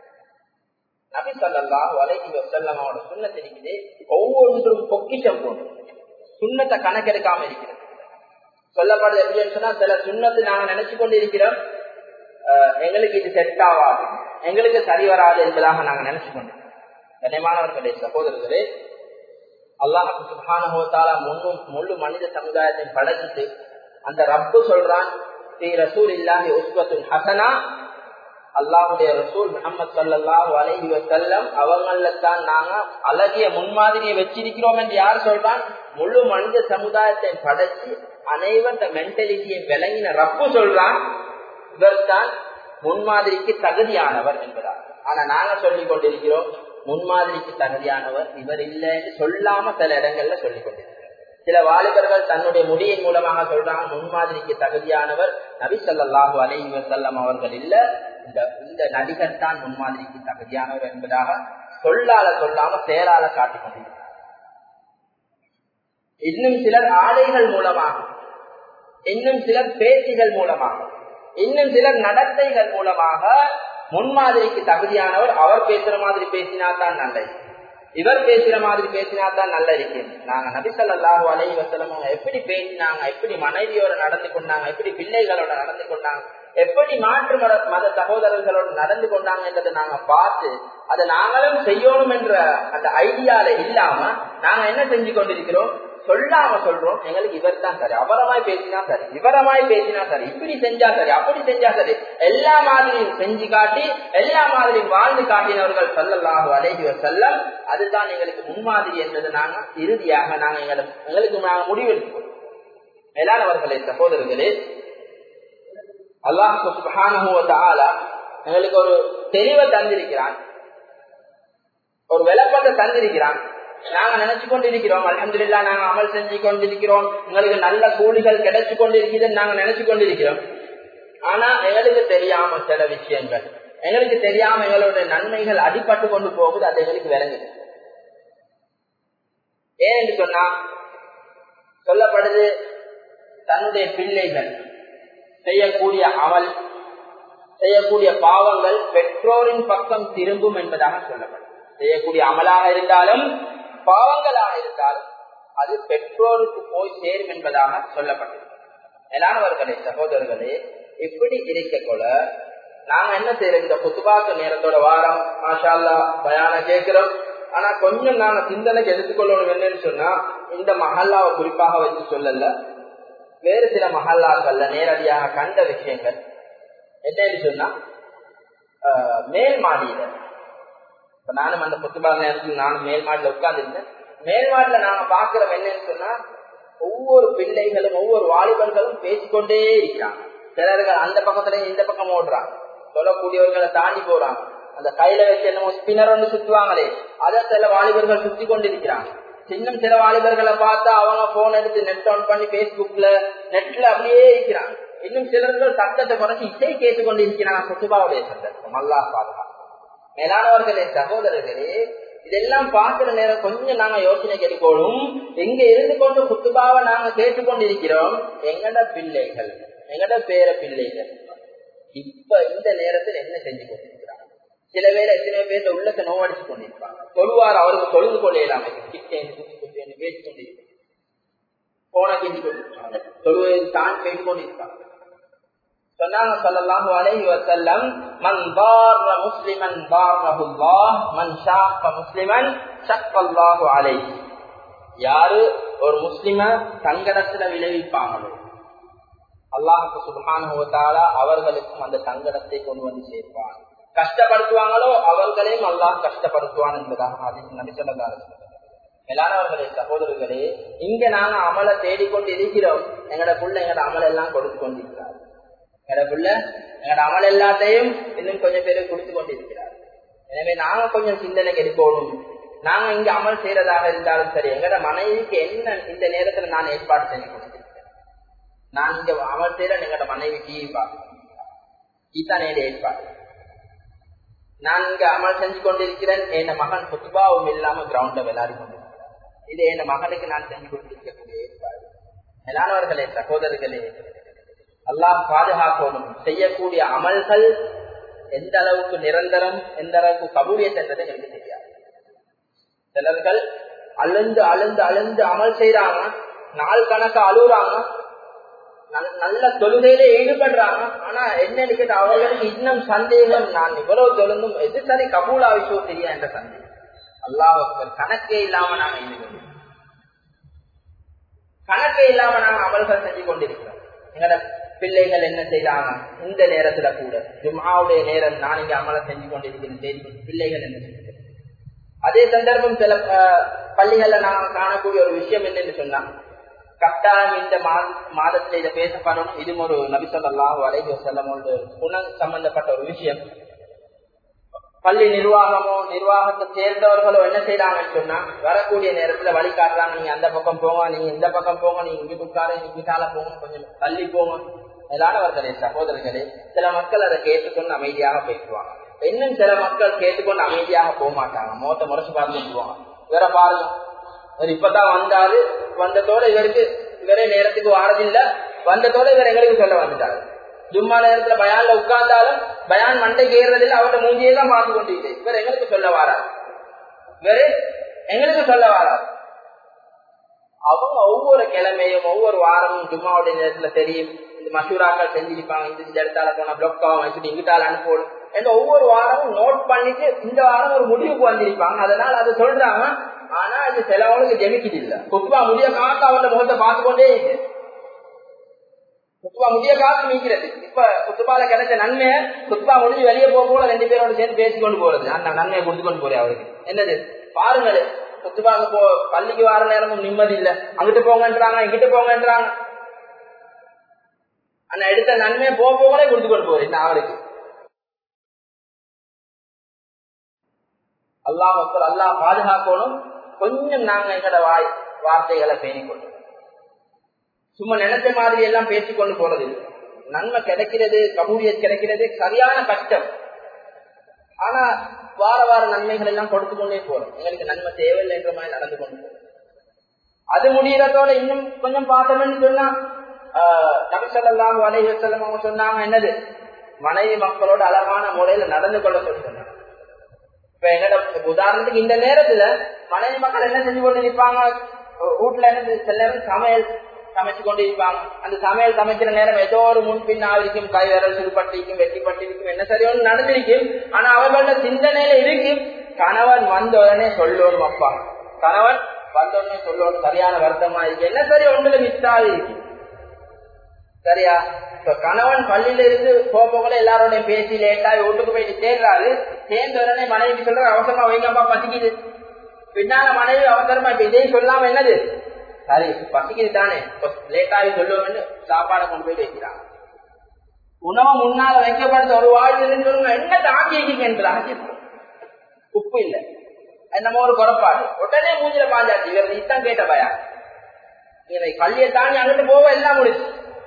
நபி சொல்லாஹு அலைஹி வசல்லம் அவனோட சுண்ணத்தை இருக்குது ஒவ்வொன்றும் பொக்கிஷம் போடும் சுண்ணத்தை கணக்கெடுக்காம இருக்கிறது சொல்லப்படுது எப்படின்னு சொன்னா சில சுண்ணத்து நாங்க நினைச்சு கொண்டு இருக்கிறோம் எங்களுக்கு இது செட் ஆகாது எங்களுக்கு சரி வராது என்பதாக நாங்க நினைச்சு கொண்டு கனிமானவர்களே சகோதரர்களே அல்லாஹு சுபானுத்தால முன்னு முழு மனித சமுதாயத்தை படைச்சிட்டு அந்த ரப்பு சொல்றான் ஸ்ரீ ரசூல் இல்லாஹி உஸ்வத்துல் ஹசனா அல்லாஹுடைய ரசூல் முகமது சல்லாஹூ அலஹி வசல்லம் அவங்கள தான் நாங்க அழகிய முன்மாதிரியை வச்சிருக்கிறோம் என்று யார் சொல்றான் முழு மனித சமுதாயத்தை படைச்சு அனைவந்த மென்டாலிட்டியை விளங்கின ரப்பு சொல்றான் இவர் தான் முன்மாதிரிக்கு தகுதியானவர் என்பதால் ஆனா நாங்க சொல்லிக் கொண்டிருக்கிறோம் முன்மாதிரிக்கு தகுதியானவர் இவர் இல்லைன்னு சொல்லாம சில இடங்கள்ல சொல்லிக் கொண்டிருக்கிறோம் சில வாலிபர்கள் தன்னுடைய முடியின் மூலமாக சொல்றாங்க முன்மாதிரிக்கு தகுதியானவர் நபி சொல்லாஹு அலஹி வசல்லம் அவர்கள் இல்ல இந்த இந்த நடிகர் தான் முன்மாதிரிக்கு தகுதியானவர் என்பதாக சொல்லால சொல்லாம செயலால காட்டிக் கொண்டிருக்கிறார் இன்னும் சிலர் ஆடைகள் மூலமாக இன்னும் சிலர் பேச்சுகள் மூலமாக இன்னும் சிலர் நடத்தைகள் மூலமாக முன்மாதிரிக்கு தகுதியானவர் அவர் பேசுற மாதிரி பேசினா தான் நல்லது இவர் பேசுற மாதிரி பேசினா தான் நல்ல இருக்கு நாங்க நபிசல்லாஹு அலை வசலம் எப்படி பேசினாங்க எப்படி மனைவியோட நடந்து கொண்டாங்க எப்படி பிள்ளைகளோட நடந்து கொண்டாங்க எப்படி மாற்று மத மத சகோதரர்களோடு நடந்து கொண்டாங்க என்றதை நாங்க பார்த்து அதை நாங்களும் செய்யணும் என்ற அந்த ஐடியால இல்லாம நாங்க என்ன செஞ்சு கொண்டிருக்கிறோம் சொல்லாம சொல்றோம் எங்களுக்கு இவர் தான் சரி அவரமாய் பேசினா சரி விவரமாய் பேசினா சரி இப்படி செஞ்சா சரி அப்படி செஞ்சா சரி எல்லா மாதிரியும் செஞ்சு காட்டி எல்லா மாதிரியும் வாழ்ந்து காட்டினவர்கள் சொல்லலாக அழகி செல்லம் அதுதான் எங்களுக்கு முன்மாதிரி என்றது நாங்க இறுதியாக நாங்க எங்களுக்கு எங்களுக்கு நாங்க முடிவெடுப்போம் மேலானவர்களே சகோதரர்களே அல்லாஹ் சுபானுவ எங்களுக்கு ஒரு தெளிவை தந்திருக்கிறான் ஒரு விளப்பத்தை தந்திருக்கிறான் நாங்க நினைச்சு கொண்டிருக்கிறோம் அலமதுல்லா நாங்க அமல் செஞ்சு கொண்டிருக்கிறோம் எங்களுக்கு நல்ல கூலிகள் கிடைச்சு கொண்டிருக்கிறதுன்னு நாங்க நினைச்சு கொண்டிருக்கிறோம் ஆனா எங்களுக்கு தெரியாம சில விஷயங்கள் எங்களுக்கு தெரியாம எங்களுடைய நன்மைகள் அடிபட்டு கொண்டு போகுது அது எங்களுக்கு விளங்குது ஏன் சொன்னா சொல்லப்படுது தன்னுடைய பிள்ளைகள் செய்யக்கூடிய அமல் செய்யக்கூடிய பாவங்கள் பெற்றோரின் பக்கம் திரும்பும் என்பதாக சொல்லப்படும் செய்யக்கூடிய அமலாக இருந்தாலும் பாவங்களாக இருந்தாலும் அது பெற்றோருக்கு போய் சேரும் என்பதாக சொல்லப்பட்டது மேலானவர்களே சகோதரர்களே எப்படி இருக்க கொள்ள நாங்க என்ன செய்யறோம் இந்த புத்துபாக்கு நேரத்தோட வாரம் மாஷால்லா பயான கேட்கிறோம் ஆனா கொஞ்சம் நாங்க சிந்தனைக்கு எடுத்துக்கொள்ளணும் என்னன்னு சொன்னா இந்த மஹல்லாவை குறிப்பாக வச்சு சொல்லல வேறு சில மஹல்லாக்கள்ல நேரடியாக கண்ட விஷயங்கள் என்னன்னு சொன்னா மேல் மாடியில இப்ப நானும் அந்த புத்துபாக நேரத்தில் நானும் மேல் மாடியில உட்கார்ந்துருந்தேன் மேல் மாடியில நாங்க பாக்குறோம் என்னன்னு சொன்னா ஒவ்வொரு பிள்ளைகளும் ஒவ்வொரு வாலிபர்களும் பேசிக்கொண்டே இருக்கிறாங்க சிலர்கள் அந்த பக்கத்துல இந்த பக்கம் ஓடுறாங்க சொல்லக்கூடியவர்களை தாண்டி போறாங்க அந்த கையில வச்சு என்னமோ ஸ்பின்னர் ஒன்று சுத்துவாங்களே அதை சில வாலிபர்கள் சுத்தி கொண்டிருக்கிறாங்க இன்னும் சில வாலிபர்களை பார்த்தா அவங்க போன் எடுத்து நெட் ஆன் பண்ணி பேஸ்புக்ல நெட்ல அப்படியே இருக்கிறாங்க இன்னும் சிலர்கள் சத்தத்தை குறைச்சி இசை கேட்டுக் கொண்டிருக்கிறாங்க சுற்றுபாவுடைய சந்தர்ப்பம் அல்லா பாதுகாப்பு மேலானவர்களே சகோதரர்களே இதெல்லாம் பார்க்கிற நேரம் கொஞ்சம் நாங்க யோசனை கேட்டுக்கோளும் எங்க இருந்து கொண்டு குத்துபாவை நாங்க கேட்டுக்கொண்டிருக்கிறோம் எங்கட பிள்ளைகள் எங்கட பேர பிள்ளைகள் இப்ப இந்த நேரத்தில் என்ன செஞ்சு கொண்டிருக்கிறாங்க சில பேர் எத்தனை பேர் உள்ளத்தை நோவடிச்சு கொண்டிருப்பாங்க தொழுவார் அவருக்கு தொழுது கொள்ளையிலாம கிட்டேன் குத்தி குத்தி பேசி கொண்டிருப்பாங்க போன கிண்டி கொண்டிருப்பாங்க தொழுவை தான் கேட்டு கொண்டிருப்பாங்க சொன்னாங்க சொல்லலாம் அலைஹி வஸல்லம் மன் ضار مسلما ضاره الله من شاق مسلما شق الله عليه யாரு ஒரு முஸ்லிம சங்கடத்துல விளைவிப்பாங்களோ அல்லாஹுக்கு சுபஹானஹு வ தஆலா அவர்களுக்கும் அந்த சங்கடத்தை கொண்டு வந்து சேர்ப்பான் கஷ்டப்படுத்துவாங்களோ அவர்களையும் அல்லாஹ் கஷ்டப்படுத்துவான் என்பதாக அதில் நபி சொல்லலாம் மேலானவர்களே சகோதரர்களே இங்க நாங்க அமலை தேடிக்கொண்டு இருக்கிறோம் எங்கட புள்ள எங்கட அமல் எல்லாம் கொடுத்து கொண்டிருக்கிறார் எங்கட புள்ள எங்கட அமல் எல்லாத்தையும் இன்னும் கொஞ்சம் பேருக்கு கொடுத்து கொண்டிருக்கிறார் எனவே நாங்க கொஞ்சம் சிந்தனை எடுக்கணும் நாங்க இங்க அமல் செய்யறதாக இருந்தாலும் சரி எங்கட மனைவிக்கு என்ன இந்த நேரத்துல நான் ஏற்பாடு செஞ்சு கொடுத்திருக்கேன் நான் இங்க அமல் செய்யறேன் எங்கட மனைவி டிவி பார்க்கணும் இதுதான் என்னுடைய ஏற்பாடு நான் இங்க அமல் செஞ்சு கொண்டிருக்கிறேன் என் மகன் புத்துபாவும் இல்லாம கிரவுண்ட்ல விளையாடி கொண்டிருக்கிறார் இது என் மகனுக்கு நான் செஞ்சு கொண்டிருக்கக்கூடிய ஏற்பாடு மேலானவர்களே சகோதரர்களே அல்லாஹ் பாதுகாக்கணும் செய்யக்கூடிய அமல்கள் எந்த அளவுக்கு நிரந்தரம் எந்த அளவுக்கு கபூலியத் என்றது எனக்கு தெரியாது சிலர்கள் அழுந்து அழுந்து அழுந்து அமல் செய்யறாங்க நாள் கணக்கு அழுகுறாங்க நல்ல தொழுகையில ஈடுபடுறாங்க ஆனா என்ன கேட்ட அவர்களுக்கு இன்னும் சந்தேகம் நான் இவ்வளவு தொழுந்தும் எது சரி கபூல் ஆவிஷோ தெரியா என்ற சந்தேகம் அல்லாஹ் கணக்கே இல்லாம நாங்க ஈடுபடுறோம் கணக்கே இல்லாம நாங்க அமல்கள் செஞ்சு கொண்டிருக்கிறோம் எங்கட பிள்ளைகள் என்ன செய்யறாங்க இந்த நேரத்துல கூட ஜும்மாவுடைய நேரம் நான் இங்க அமலை செஞ்சு கொண்டிருக்கிறேன் தெரியும் பிள்ளைகள் என்ன செய்யறாங்க அதே சந்தர்ப்பம் சில பள்ளிகள்ல நாங்க காணக்கூடிய ஒரு விஷயம் என்னன்னு சொன்னா கட்டாயம் இந்த மாதத்துல இதை பேசப்படணும் இது ஒரு நபிசல்லாஹு அலைஹி செல்லமோட குணம் சம்பந்தப்பட்ட ஒரு விஷயம் பள்ளி நிர்வாகமோ நிர்வாகத்தை சேர்ந்தவர்களோ என்ன செய்யறாங்கன்னு சொன்னா வரக்கூடிய நேரத்துல வழி காட்டுறாங்க நீங்க அந்த பக்கம் போங்க நீங்க இந்த பக்கம் போங்க நீங்க இங்க உட்காரு இங்கிட்டால போங்க கொஞ்சம் தள்ளி போங்க மேலானவர்களே சகோதரர்களே சில மக்கள் அதை கேட்டுக்கொண்டு அமைதியாக பேசுவாங்க இன்னும் சில மக்கள் கேட்டுக்கொண்டு அமைதியாக போக மாட்டாங்க மோத்த முறைச்சு பார்த்து போவாங்க வேற பாருங்க இவர் இப்பதான் வந்தாரு வந்ததோட இவருக்கு இவரே நேரத்துக்கு வாரதில்ல வந்ததோட இவர் எங்களுக்கு சொல்ல வந்துட்டாரு ஜும்மா நேரத்துல பயான்ல உட்கார்ந்தாலும் பயான் மண்டைக்கு ஏறுறதில்ல அவரோட மூஞ்சியே தான் பார்த்து கொண்டிருக்கு இவர் எங்களுக்கு சொல்ல வாரார் இவரு எங்களுக்கு சொல்ல வாரார் அவங்க ஒவ்வொரு கிழமையும் ஒவ்வொரு வாரமும் ஜும்மாவுடைய நேரத்துல தெரியும் இந்த மசூராக்கள் செஞ்சிருப்பாங்க இந்த இந்த இடத்தால போனா பிளாக் ஆகும் வச்சுட்டு இங்கிட்டால அனுப்பணும் என்ற ஒவ்வொரு வாரமும் நோட் பண்ணிட்டு இந்த வாரம் ஒரு முடிவுக்கு வந்திருப்பாங்க அதனால அதை சொல்றாங்க ஆனா அது சிலவங்களுக்கு ஜெமிக்குது இல்ல குத்துவா முடிய காக்க அவன முகத்தை பார்த்து கொண்டே இருக்கு குத்துவா முடிய காத்து நீக்கிறது இப்ப குத்துபால கிடைச்ச நன்மை குத்துபா முடிஞ்சு வெளியே போக கூட ரெண்டு பேரோட சேர்ந்து பேசிக்கொண்டு போறது அந்த நன்மையை கொடுத்து கொண்டு போறேன் அவருக்கு என்னது பாருங்களே குத்துபாக போ பள்ளிக்கு வார நேரமும் நிம்மதி இல்ல அங்கிட்டு போங்கன்றாங்க இங்கிட்டு போங்கன்றாங்க ஆனா எடுத்த நன்மையை போக போகலே கொடுத்து கொண்டு போறேன் அவருக்கு அல்லா மக்கள் அல்லா பாதுகாக்கணும் கொஞ்சம் நாங்க எங்கட வாய் வார்த்தைகளை பேணிக்கொள்ளும் சும்மா நினைச்ச மாதிரி எல்லாம் பேசிக்கொண்டு போறது நன்மை கிடைக்கிறது கபூலியத் கிடைக்கிறது சரியான கஷ்டம் ஆனா வார வார நன்மைகள் எல்லாம் கொடுத்து கொண்டே போறோம் எங்களுக்கு நன்மை தேவையில்லை என்ற மாதிரி நடந்து கொண்டு போறோம் அது முடியறதோட இன்னும் கொஞ்சம் பார்த்தோம்னு சொன்னா நபிசல்லாம் வலைய செல்லம் அவங்க சொன்னாங்க என்னது மனைவி மக்களோட அழகான முறையில நடந்து கொள்ள சொல்லி சொன்னாங்க இப்ப என்னோட உதாரணத்துக்கு இந்த நேரத்துல மனைவி மக்கள் என்ன செஞ்சு கொண்டு நிற்பாங்க வீட்டுல என்ன சில நேரம் சமையல் சமைச்சு கொண்டு இருப்பாங்க அந்த சமையல் சமைக்கிற நேரம் ஏதோ ஒரு முன்பின் இருக்கும் கை விரல் சுடுபட்டிருக்கும் வெட்டிப்பட்டிருக்கும் என்ன சரி ஒன்று நடந்திருக்கும் ஆனா அவர்களோட சிந்தனையில இருக்கும் கணவன் வந்த உடனே சொல்லணும் அப்பா கணவன் வந்த உடனே சொல்லணும் சரியான வருத்தமா இருக்கு என்ன சரி ஒன்றுல மிஸ் ஆகிருக்கு சரியா இப்ப கணவன் பள்ளியில இருந்து போகல எல்லாரோடையும் பேசி லேட்டா வீட்டுக்கு போயிட்டு சேர்றாரு சேர்ந்த உடனே மனைவி சொல்ற அவசரமா வைங்கப்பா பசிக்குது பின்னால மனைவி அவசரமா இப்ப இதையும் சொல்லாம என்னது சரி பசிக்குது தானே லேட்டாகி சொல்லுவோம்னு சாப்பாடை கொண்டு போய் வைக்கிறாங்க உணவு முன்னால வைக்கப்படுத்த ஒரு வாழ்வில் சொல்லுங்க என்ன தாக்கி இருக்கீங்க உப்பு இல்லை நம்ம ஒரு குறைப்பாடு உடனே மூஞ்சில பாஞ்சாச்சு இவர் இத்தான் கேட்ட பயா இதை கல்லியை தாண்டி அங்கிட்டு போக எல்லாம் முடிச்சு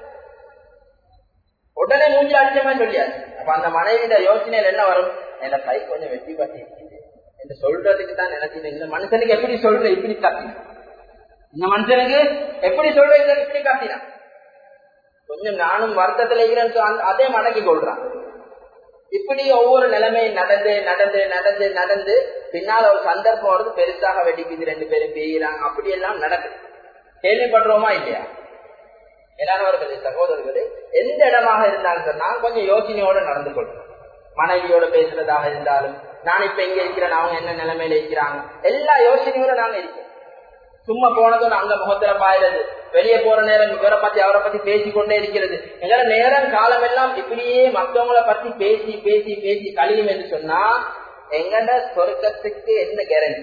உடனே மூஞ்சில அடிச்ச மாதிரி சொல்லியாச்சு அப்ப அந்த மனைவிட யோசனையில என்ன வரும் என்ன கை கொஞ்சம் வெட்டி பட்டி என்று சொல்றதுக்கு தான் நினைச்சது இந்த மனுஷனுக்கு எப்படி சொல்ற இப்படி கத்தினா இந்த மனுஷனுக்கு எப்படி சொல்ற இப்படி கத்தினா கொஞ்சம் நானும் வருத்தத்துல இருக்கிறேன் அதே மடக்கி கொள்றான் இப்படி ஒவ்வொரு நிலைமையும் நடந்து நடந்து நடந்து நடந்து பின்னால் ஒரு சந்தர்ப்பம் வருது பெருசாக வெடிக்குது ரெண்டு பேரும் பெய்கிறாங்க அப்படி எல்லாம் நடக்குது கேள்விப்படுறோமா இல்லையா எல்லாரவர்களே சகோதரர்களே எந்த இடமாக இருந்தாலும் சார் நான் கொஞ்சம் யோசனையோட நடந்து கொள்றேன் மனைவியோட பேசுறதாக இருந்தாலும் நான் இப்ப எங்க இருக்கிறேன் அவங்க என்ன நிலைமையில இருக்கிறாங்க எல்லா யோசனையோட நாங்க இருக்கோம் சும்மா போனதும் அங்க முகத்துல பாயிறது வெளியே போற நேரம் இவரை பத்தி அவரை பத்தி பேசிக்கொண்டே இருக்கிறது எங்கள நேரம் காலம் எல்லாம் இப்படியே மத்தவங்கள பத்தி பேசி பேசி பேசி கழியும் என்று சொன்னா எங்கட சொர்க்கத்துக்கு என்ன கேரண்டி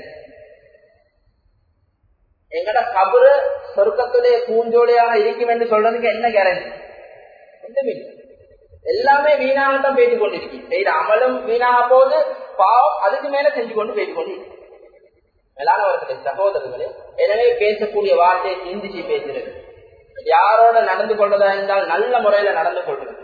எங்கட கபரு சொர்க்கத்துடைய பூஞ்சோலையாக இருக்கும் என்று சொல்றதுக்கு என்ன கேரண்டி ஒன்றுமே எல்லாமே வீணாகத்தான் பேசிக் கொண்டிருக்கு செய்த அமலும் வீணாக போது பாவம் அதுக்கு மேல செஞ்சு கொண்டு பேசிக் கொண்டு மேலானவர்களே சகோதரர்களே எனவே பேசக்கூடிய வார்த்தையை சிந்திச்சு பேசுறது யாரோட நடந்து கொள்றதா இருந்தால் நல்ல முறையில நடந்து கொள்றது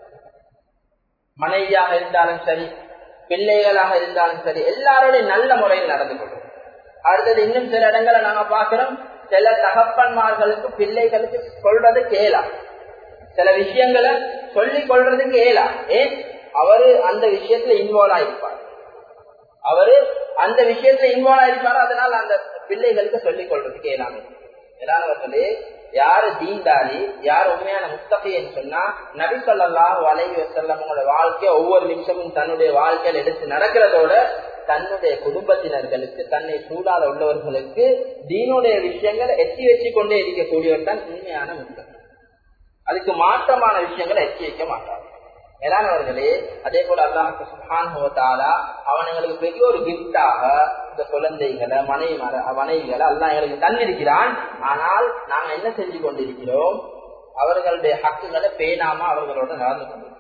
மனைவியாக இருந்தாலும் சரி பிள்ளைகளாக இருந்தாலும் சரி எல்லாரோடையும் நல்ல முறையில் நடந்து கொள்றது அடுத்தது இன்னும் சில இடங்களை நாங்க பாக்குறோம் சில தகப்பன்மார்களுக்கு பிள்ளைகளுக்கு சொல்றது கேலாம் சில விஷயங்களை சொல்லிக் கொள்றதுக்கு ஏலா ஏன் அவரு அந்த விஷயத்துல இன்வால்வ் ஆயிருப்பார் அவரு அந்த விஷயத்துல இன்வால்வ் ஆயிருப்பாரு அதனால அந்த பிள்ளைகளுக்கு சொல்லிக் கொள்றதுக்கு ஏலாமே எல்லாருமே யாரு தீண்டாளி யார் உண்மையான முத்தகைன்னு சொன்னா நபி சொல்லலாம் வலைவி வசல்லம் உங்களோட வாழ்க்கைய ஒவ்வொரு நிமிஷமும் தன்னுடைய வாழ்க்கையில எடுத்து நடக்கிறதோட தன்னுடைய குடும்பத்தினர்களுக்கு தன்னை சூடால உள்ளவர்களுக்கு தீனுடைய விஷயங்களை எட்டி வச்சு கொண்டே இருக்கக்கூடியவர் தான் உண்மையான முத்தகை அதுக்கு மாற்றமான விஷயங்களை எட்டி வைக்க மாட்டார் மேலானவர்களே அதே போல அல்லாஹுக்கு சுஹான் ஹோத்தாலா அவன் எங்களுக்கு பெரிய ஒரு கிஃப்டாக இந்த குழந்தைகளை மனைவி மனைவிகளை அல்லா எங்களுக்கு தந்திருக்கிறான் ஆனால் நாங்க என்ன செஞ்சு கொண்டிருக்கிறோம் அவர்களுடைய ஹக்குகளை பேணாம அவர்களோட நடந்து கொண்டிருக்கிறோம்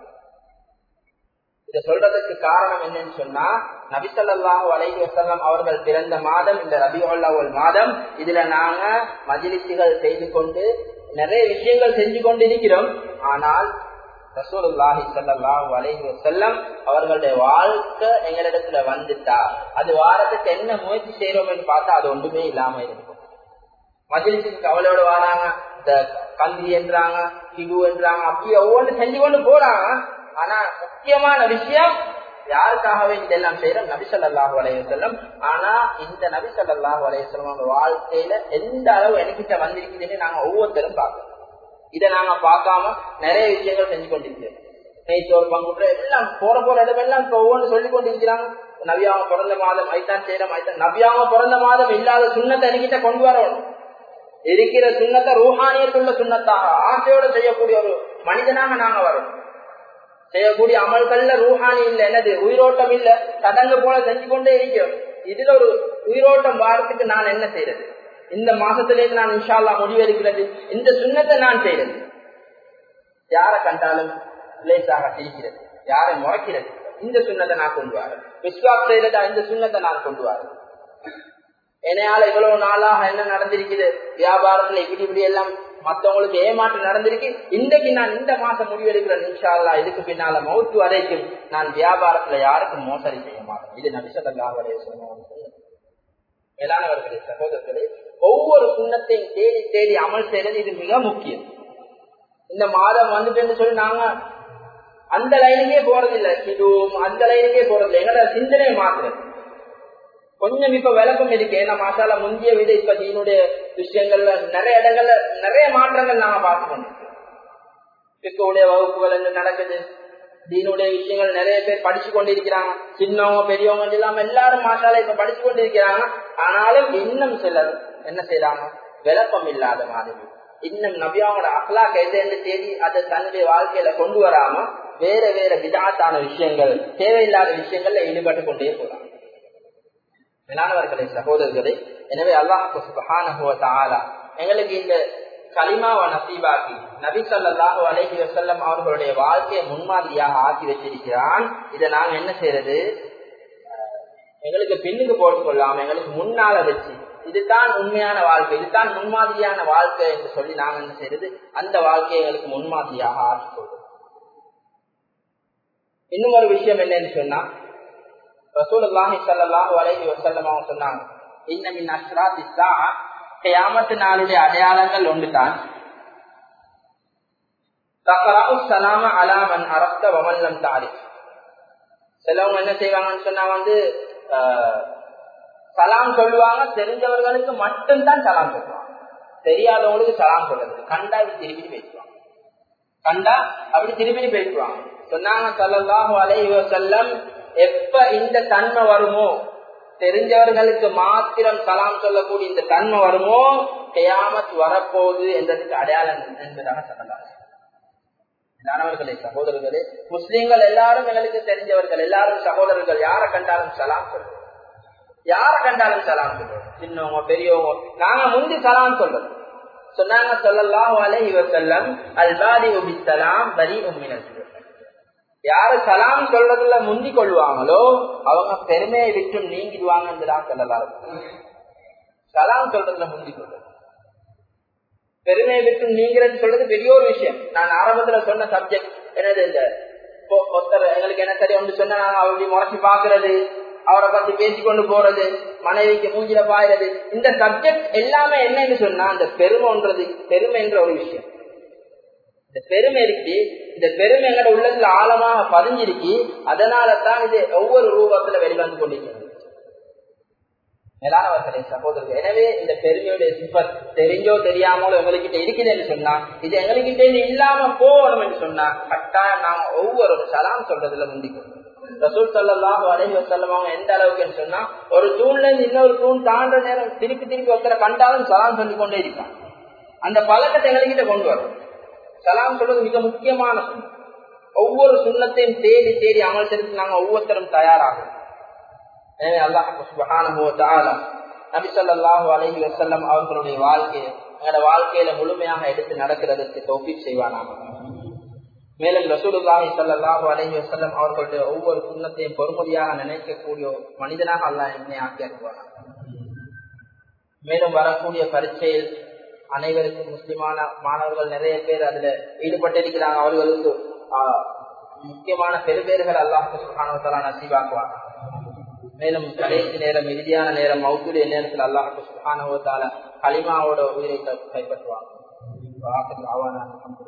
இதை சொல்றதுக்கு காரணம் என்னன்னு சொன்னா நபிசல்லாஹு அலைஹி வசல்லம் அவர்கள் பிறந்த மாதம் இந்த ரபியுல்லாவல் மாதம் இதுல நாங்க மஜிலிசுகள் செய்து கொண்டு நிறைய விஷயங்கள் செஞ்சு கொண்டிருக்கிறோம் ஆனால் ரசூலுல்லாஹி ஸல்லல்லாஹு அலைஹி வஸல்லம் அவர்களுடைய வாழ்க்கை எங்களிடத்துல வந்துட்டா அது வாரத்துக்கு என்ன முயற்சி செய்யறோம்னு பார்த்தா அது ஒன்றுமே இல்லாம இருக்கும் மஜிலிசுக்கு கவலையோட வராங்க இந்த கந்தி என்றாங்க கிடு என்றாங்க அப்படி ஒவ்வொன்று செஞ்சு கொண்டு போறாங்க ஆனா முக்கியமான விஷயம் யாருக்காகவே இதெல்லாம் செய்யறோம் நபிசல்லாஹு அலையம் ஆனா இந்த நபிசல்லாஹு அலையம் அவங்க வாழ்க்கையில எந்த அளவு என்கிட்ட வந்திருக்குதுன்னு நாங்க ஒவ்வொருத்தரும் பார்க்கணும் இதை நாங்க பார்க்காம நிறைய விஷயங்கள் செஞ்சு கொண்டிருக்கிறோம் நெய்ச்சோறு பங்குற எல்லாம் போற போற இடமெல்லாம் இப்ப ஒவ்வொன்று சொல்லி கொண்டிருக்கிறாங்க நவியாம பிறந்த மாதம் ஐத்தான் செய்யறோம் ஐத்தான் நவியாம பிறந்த மாதம் இல்லாத சுண்ணத்தை என்கிட்ட கொண்டு வரணும் இருக்கிற சுண்ணத்தை ரூஹானியத்துள்ள சுண்ணத்தாக ஆசையோட செய்யக்கூடிய ஒரு மனிதனாக நாங்க வரணும் செய்யக்கூடிய அமல்கள்ல ரூஹானி இல்ல என்னது உயிரோட்டம் இல்ல சடங்கு போல செஞ்சு கொண்டே இருக்கும் இதுல ஒரு உயிரோட்டம் வாரத்துக்கு நான் என்ன செய்யறது இந்த மாசத்திலேருந்து நான் இன்ஷால்லா முடிவெடுக்கிறது இந்த சுண்ணத்தை நான் செய்யறது யாரை கண்டாலும் லேசாக சிரிக்கிறது யாரை முறைக்கிறது இந்த சுண்ணத்தை நான் கொண்டு வரேன் விஸ்வாஸ் செய்யறதா இந்த சுண்ணத்தை நான் கொண்டு வரேன் என்னையால இவ்வளவு நாளாக என்ன நடந்திருக்குது வியாபாரத்துல இப்படி இப்படி எல்லாம் மத்தவங்களுக்கு ஏமாற்றம் நடந்திருக்கு இன்றைக்கு நான் இந்த மாசம் முடிவெடுக்கிறேன் இன்ஷால்லா இதுக்கு பின்னால மௌத்து வரைக்கும் நான் வியாபாரத்துல யாருக்கும் மோசடி செய்ய மாட்டேன் இது நபிசல்லாவுடைய மேலானவர்களே சகோதரர்களே ஒவ்வொரு சுண்ணத்தையும் தேடி தேடி அமல் செய்யறது இது மிக முக்கியம் இந்த மாதம் வந்துட்டு சொல்லி நாங்க அந்த லைனுக்கே போறதில்லை இதுவும் அந்த லைனுக்கே போறதில்லை எங்களோட சிந்தனையை மாத்துறது கொஞ்சம் இப்ப விளக்கம் இருக்கு ஏன்னா மாசால முந்திய விட இப்ப தீனுடைய விஷயங்கள்ல நிறைய இடங்கள்ல நிறைய மாற்றங்கள் நாங்க பார்த்துக்கணும் பிக்குடைய வகுப்புகள் என்ன நடக்குது தீனுடைய விஷயங்கள் நிறைய பேர் படிச்சு கொண்டிருக்கிறாங்க சின்னவங்க பெரியவங்க இல்லாம எல்லாரும் மாசால இப்ப படிச்சு கொண்டிருக்கிறாங்க ஆனாலும் இன்னும் சிலர் என்ன செய்யறாங்க விளக்கம் இல்லாத மாதிரி இன்னும் நபியாவோட அகலா கைதேன்னு தேடி அதை தன்னுடைய வாழ்க்கையில கொண்டு வராம வேற வேற விதாத்தான விஷயங்கள் தேவையில்லாத விஷயங்கள்ல ஈடுபட்டு கொண்டே போறாங்க மேலானவர்களே சகோதரர்களே எனவே அல்லாஹு சுபஹானஹுவ தஆலா எங்களுக்கு இந்த களிமாவை நசீபாக்கி நபி ஸல்லல்லாஹு அலைஹி வஸல்லம் அவர்களுடைய வாழ்க்கையை முன்மாதிரியாக ஆக்கி வச்சிருக்கிறான் இதை நாங்க என்ன செய்யறது அஹ், எங்களுக்கு பின்னுக்கு போட்டுக்கொள்ளாம எங்களுக்கு முன்னால வச்சு இதுதான் உண்மையான வாழ்க்கை இதுதான் முன்மாதிரியான வாழ்க்கை என்று சொல்லி நாங்க என்ன செய்யறது அந்த வாழ்க்கையை எங்களுக்கு முன்மாதிரியாக ஆக்கிக் கொள்வோம் இன்னும் ஒரு விஷயம் என்னன்னு சொன்னா ரசூலுல்லாஹி ஸல்லல்லாஹு அலைஹி வஸல்லம் அவங்க சொன்னாங்க இன்ன மின் அஸ்ராத் இஸ்ஸாஅ கியாமத் நாளுடைய அடையாளங்கள் ஒன்றுதான் தக்ரஉ ஸலாம அலா மன் அரஃப்த வ மன் லம் தஅரிஃப் சிலவங்க என்ன செய்வாங்கன்னு சொன்னா வந்து ஆஹ், சலாம் சொல்லுவாங்க தெரிஞ்சவர்களுக்கு மட்டும்தான் சலாம் சொல்லுவாங்க தெரியாதவங்களுக்கு சலாம் சொல்றது கண்டா இப்படி திருப்பி பேசுவாங்க கண்டா அப்படி திருப்பி பேசுவாங்க சொன்னாங்க சல்லல்லாஹு அலைஹி வஸல்லம் எப்ப இந்த தன்மை வருமோ தெரிஞ்சவர்களுக்கு மாத்திரம் சலாம் சொல்லக்கூடிய இந்த தன்மை வருமோ கியாமத் வரப்போகுது என்றதுக்கு அடையாளம் என்பதாக சொல்லலாம் மாணவர்களே சகோதரர்களே முஸ்லீம்கள் எல்லாரும் எங்களுக்கு தெரிஞ்சவர்கள் எல்லாரும் சகோதரர்கள் யாரை கண்டாலும் சலாம் சொல்றோம் யாரை கண்டாலும் சலாம் சொல்றோம் சின்னவங்க பெரியவங்க நாங்க முந்தி சலாம் சொல்றோம் சொன்னாங்க சொல்லலாம் அலைஹி வஸல்லம் அல் பாதி உபித்தலாம் பரி உம்மினல் யாரு சலாம் சொல்றதுல முந்தி கொள்வாங்களோ அவங்க பெருமையை விட்டு நீங்கிடுவாங்க என்றுதான் சொல்லலாம் சலாம் சொல்றதுல முந்தி கொள்றது பெருமையை விட்டு நீங்கிறது சொல்றது பெரிய ஒரு விஷயம் நான் ஆரம்பத்துல சொன்ன சப்ஜெக்ட் என்னது இந்த பொ- ஒருத்தர் எங்களுக்கு என்ன சரி ஒன்று சொன்னா நாங்க அப்படி முறைச்சு பாக்குறது அவரை பத்தி பேசிக்கொண்டு போறது மனைவிக்கு மூஞ்சில பாயிறது இந்த சப்ஜெக்ட் எல்லாமே என்னன்னு சொன்னா அந்த பெருமைன்றது பெருமை என்ற ஒரு விஷயம் இந்த பெருமை இருக்கு இந்த பெருமை எங்களோட உள்ளத்துல ஆழமாக பதிஞ்சிருக்கு அதனால தான் இது ஒவ்வொரு ரூபத்துல வெளிவந்து கொண்டிருக்கிறது மேலானவர்களே சகோதரர்கள் எனவே இந்த பெருமையுடைய சிப்பர் தெரிஞ்சோ தெரியாமலோ எங்ககிட்ட இருக்குது என்று சொன்னா இது எங்ககிட்ட இருந்து இல்லாம போகணும் என்று சொன்னா கட்டாயம் நாம ஒவ்வொரு சலாம் சொல்றதுல முந்திக்கணும் ரசூல் சல்லாஹு அலைஹி வஸல்லம் அவங்க எந்த அளவுக்கு சொன்னா ஒரு தூண்ல இருந்து இன்னொரு தூண் தாண்ட நேரம் திருப்பி திருப்பி ஒருத்தரை கண்டாலும் சலாம் சொல்லி கொண்டே இருக்கான் அந்த பழக்கத்தை எங்ககிட்ட கொண்டு வரும் சலாம் சொல்றது மிக முக்கியமான சுண்ணம் ஒவ்வொரு சுண்ணத்தையும் தேடி தேடி அமல் செலுத்தி நாங்க ஒவ்வொருத்தரும் தயாராகும் எனவே அல்லாஹ் சுப்ஹானஹு வ தஆலா நபி ஸல்லல்லாஹு அலைஹி வஸல்லம் அவர்களுடைய வாழ்க்கையை எங்களோட வாழ்க்கையில முழுமையாக எடுத்து நடக்கிறதுக்கு தௌஃபீக் செய்வானாக மேலும் ரசூலுல்லாஹி ஸல்லல்லாஹு அலைஹி வஸல்லம் அவர்களுடைய ஒவ்வொரு சுண்ணத்தையும் பொறுமதியாக நினைக்கக்கூடிய ஒரு மனிதனாக அல்லாஹ் என்னை ஆக்கியிருப்பானாக மேலும் வரக்கூடிய பரீட்சையில் அனைவருக்கும் முஸ்லிமான மாணவர்கள் நிறைய பேர் அதுல ஈடுபட்டிருக்கிறாங்க அவர்களுக்கு ஆஹ், முக்கியமான பெருபேறுகள் அல்லாஹ் சுப்ஹானஹு நசீவாக்குவாங்க மேலும் கடைசி நேரம் இறுதியான நேரம் மௌத்துடைய நேரத்தில் அல்லாஹ் சுப்ஹானஹு வ தஆலா கலிமாவோட உயிரை கைப்பற்றுவாங்க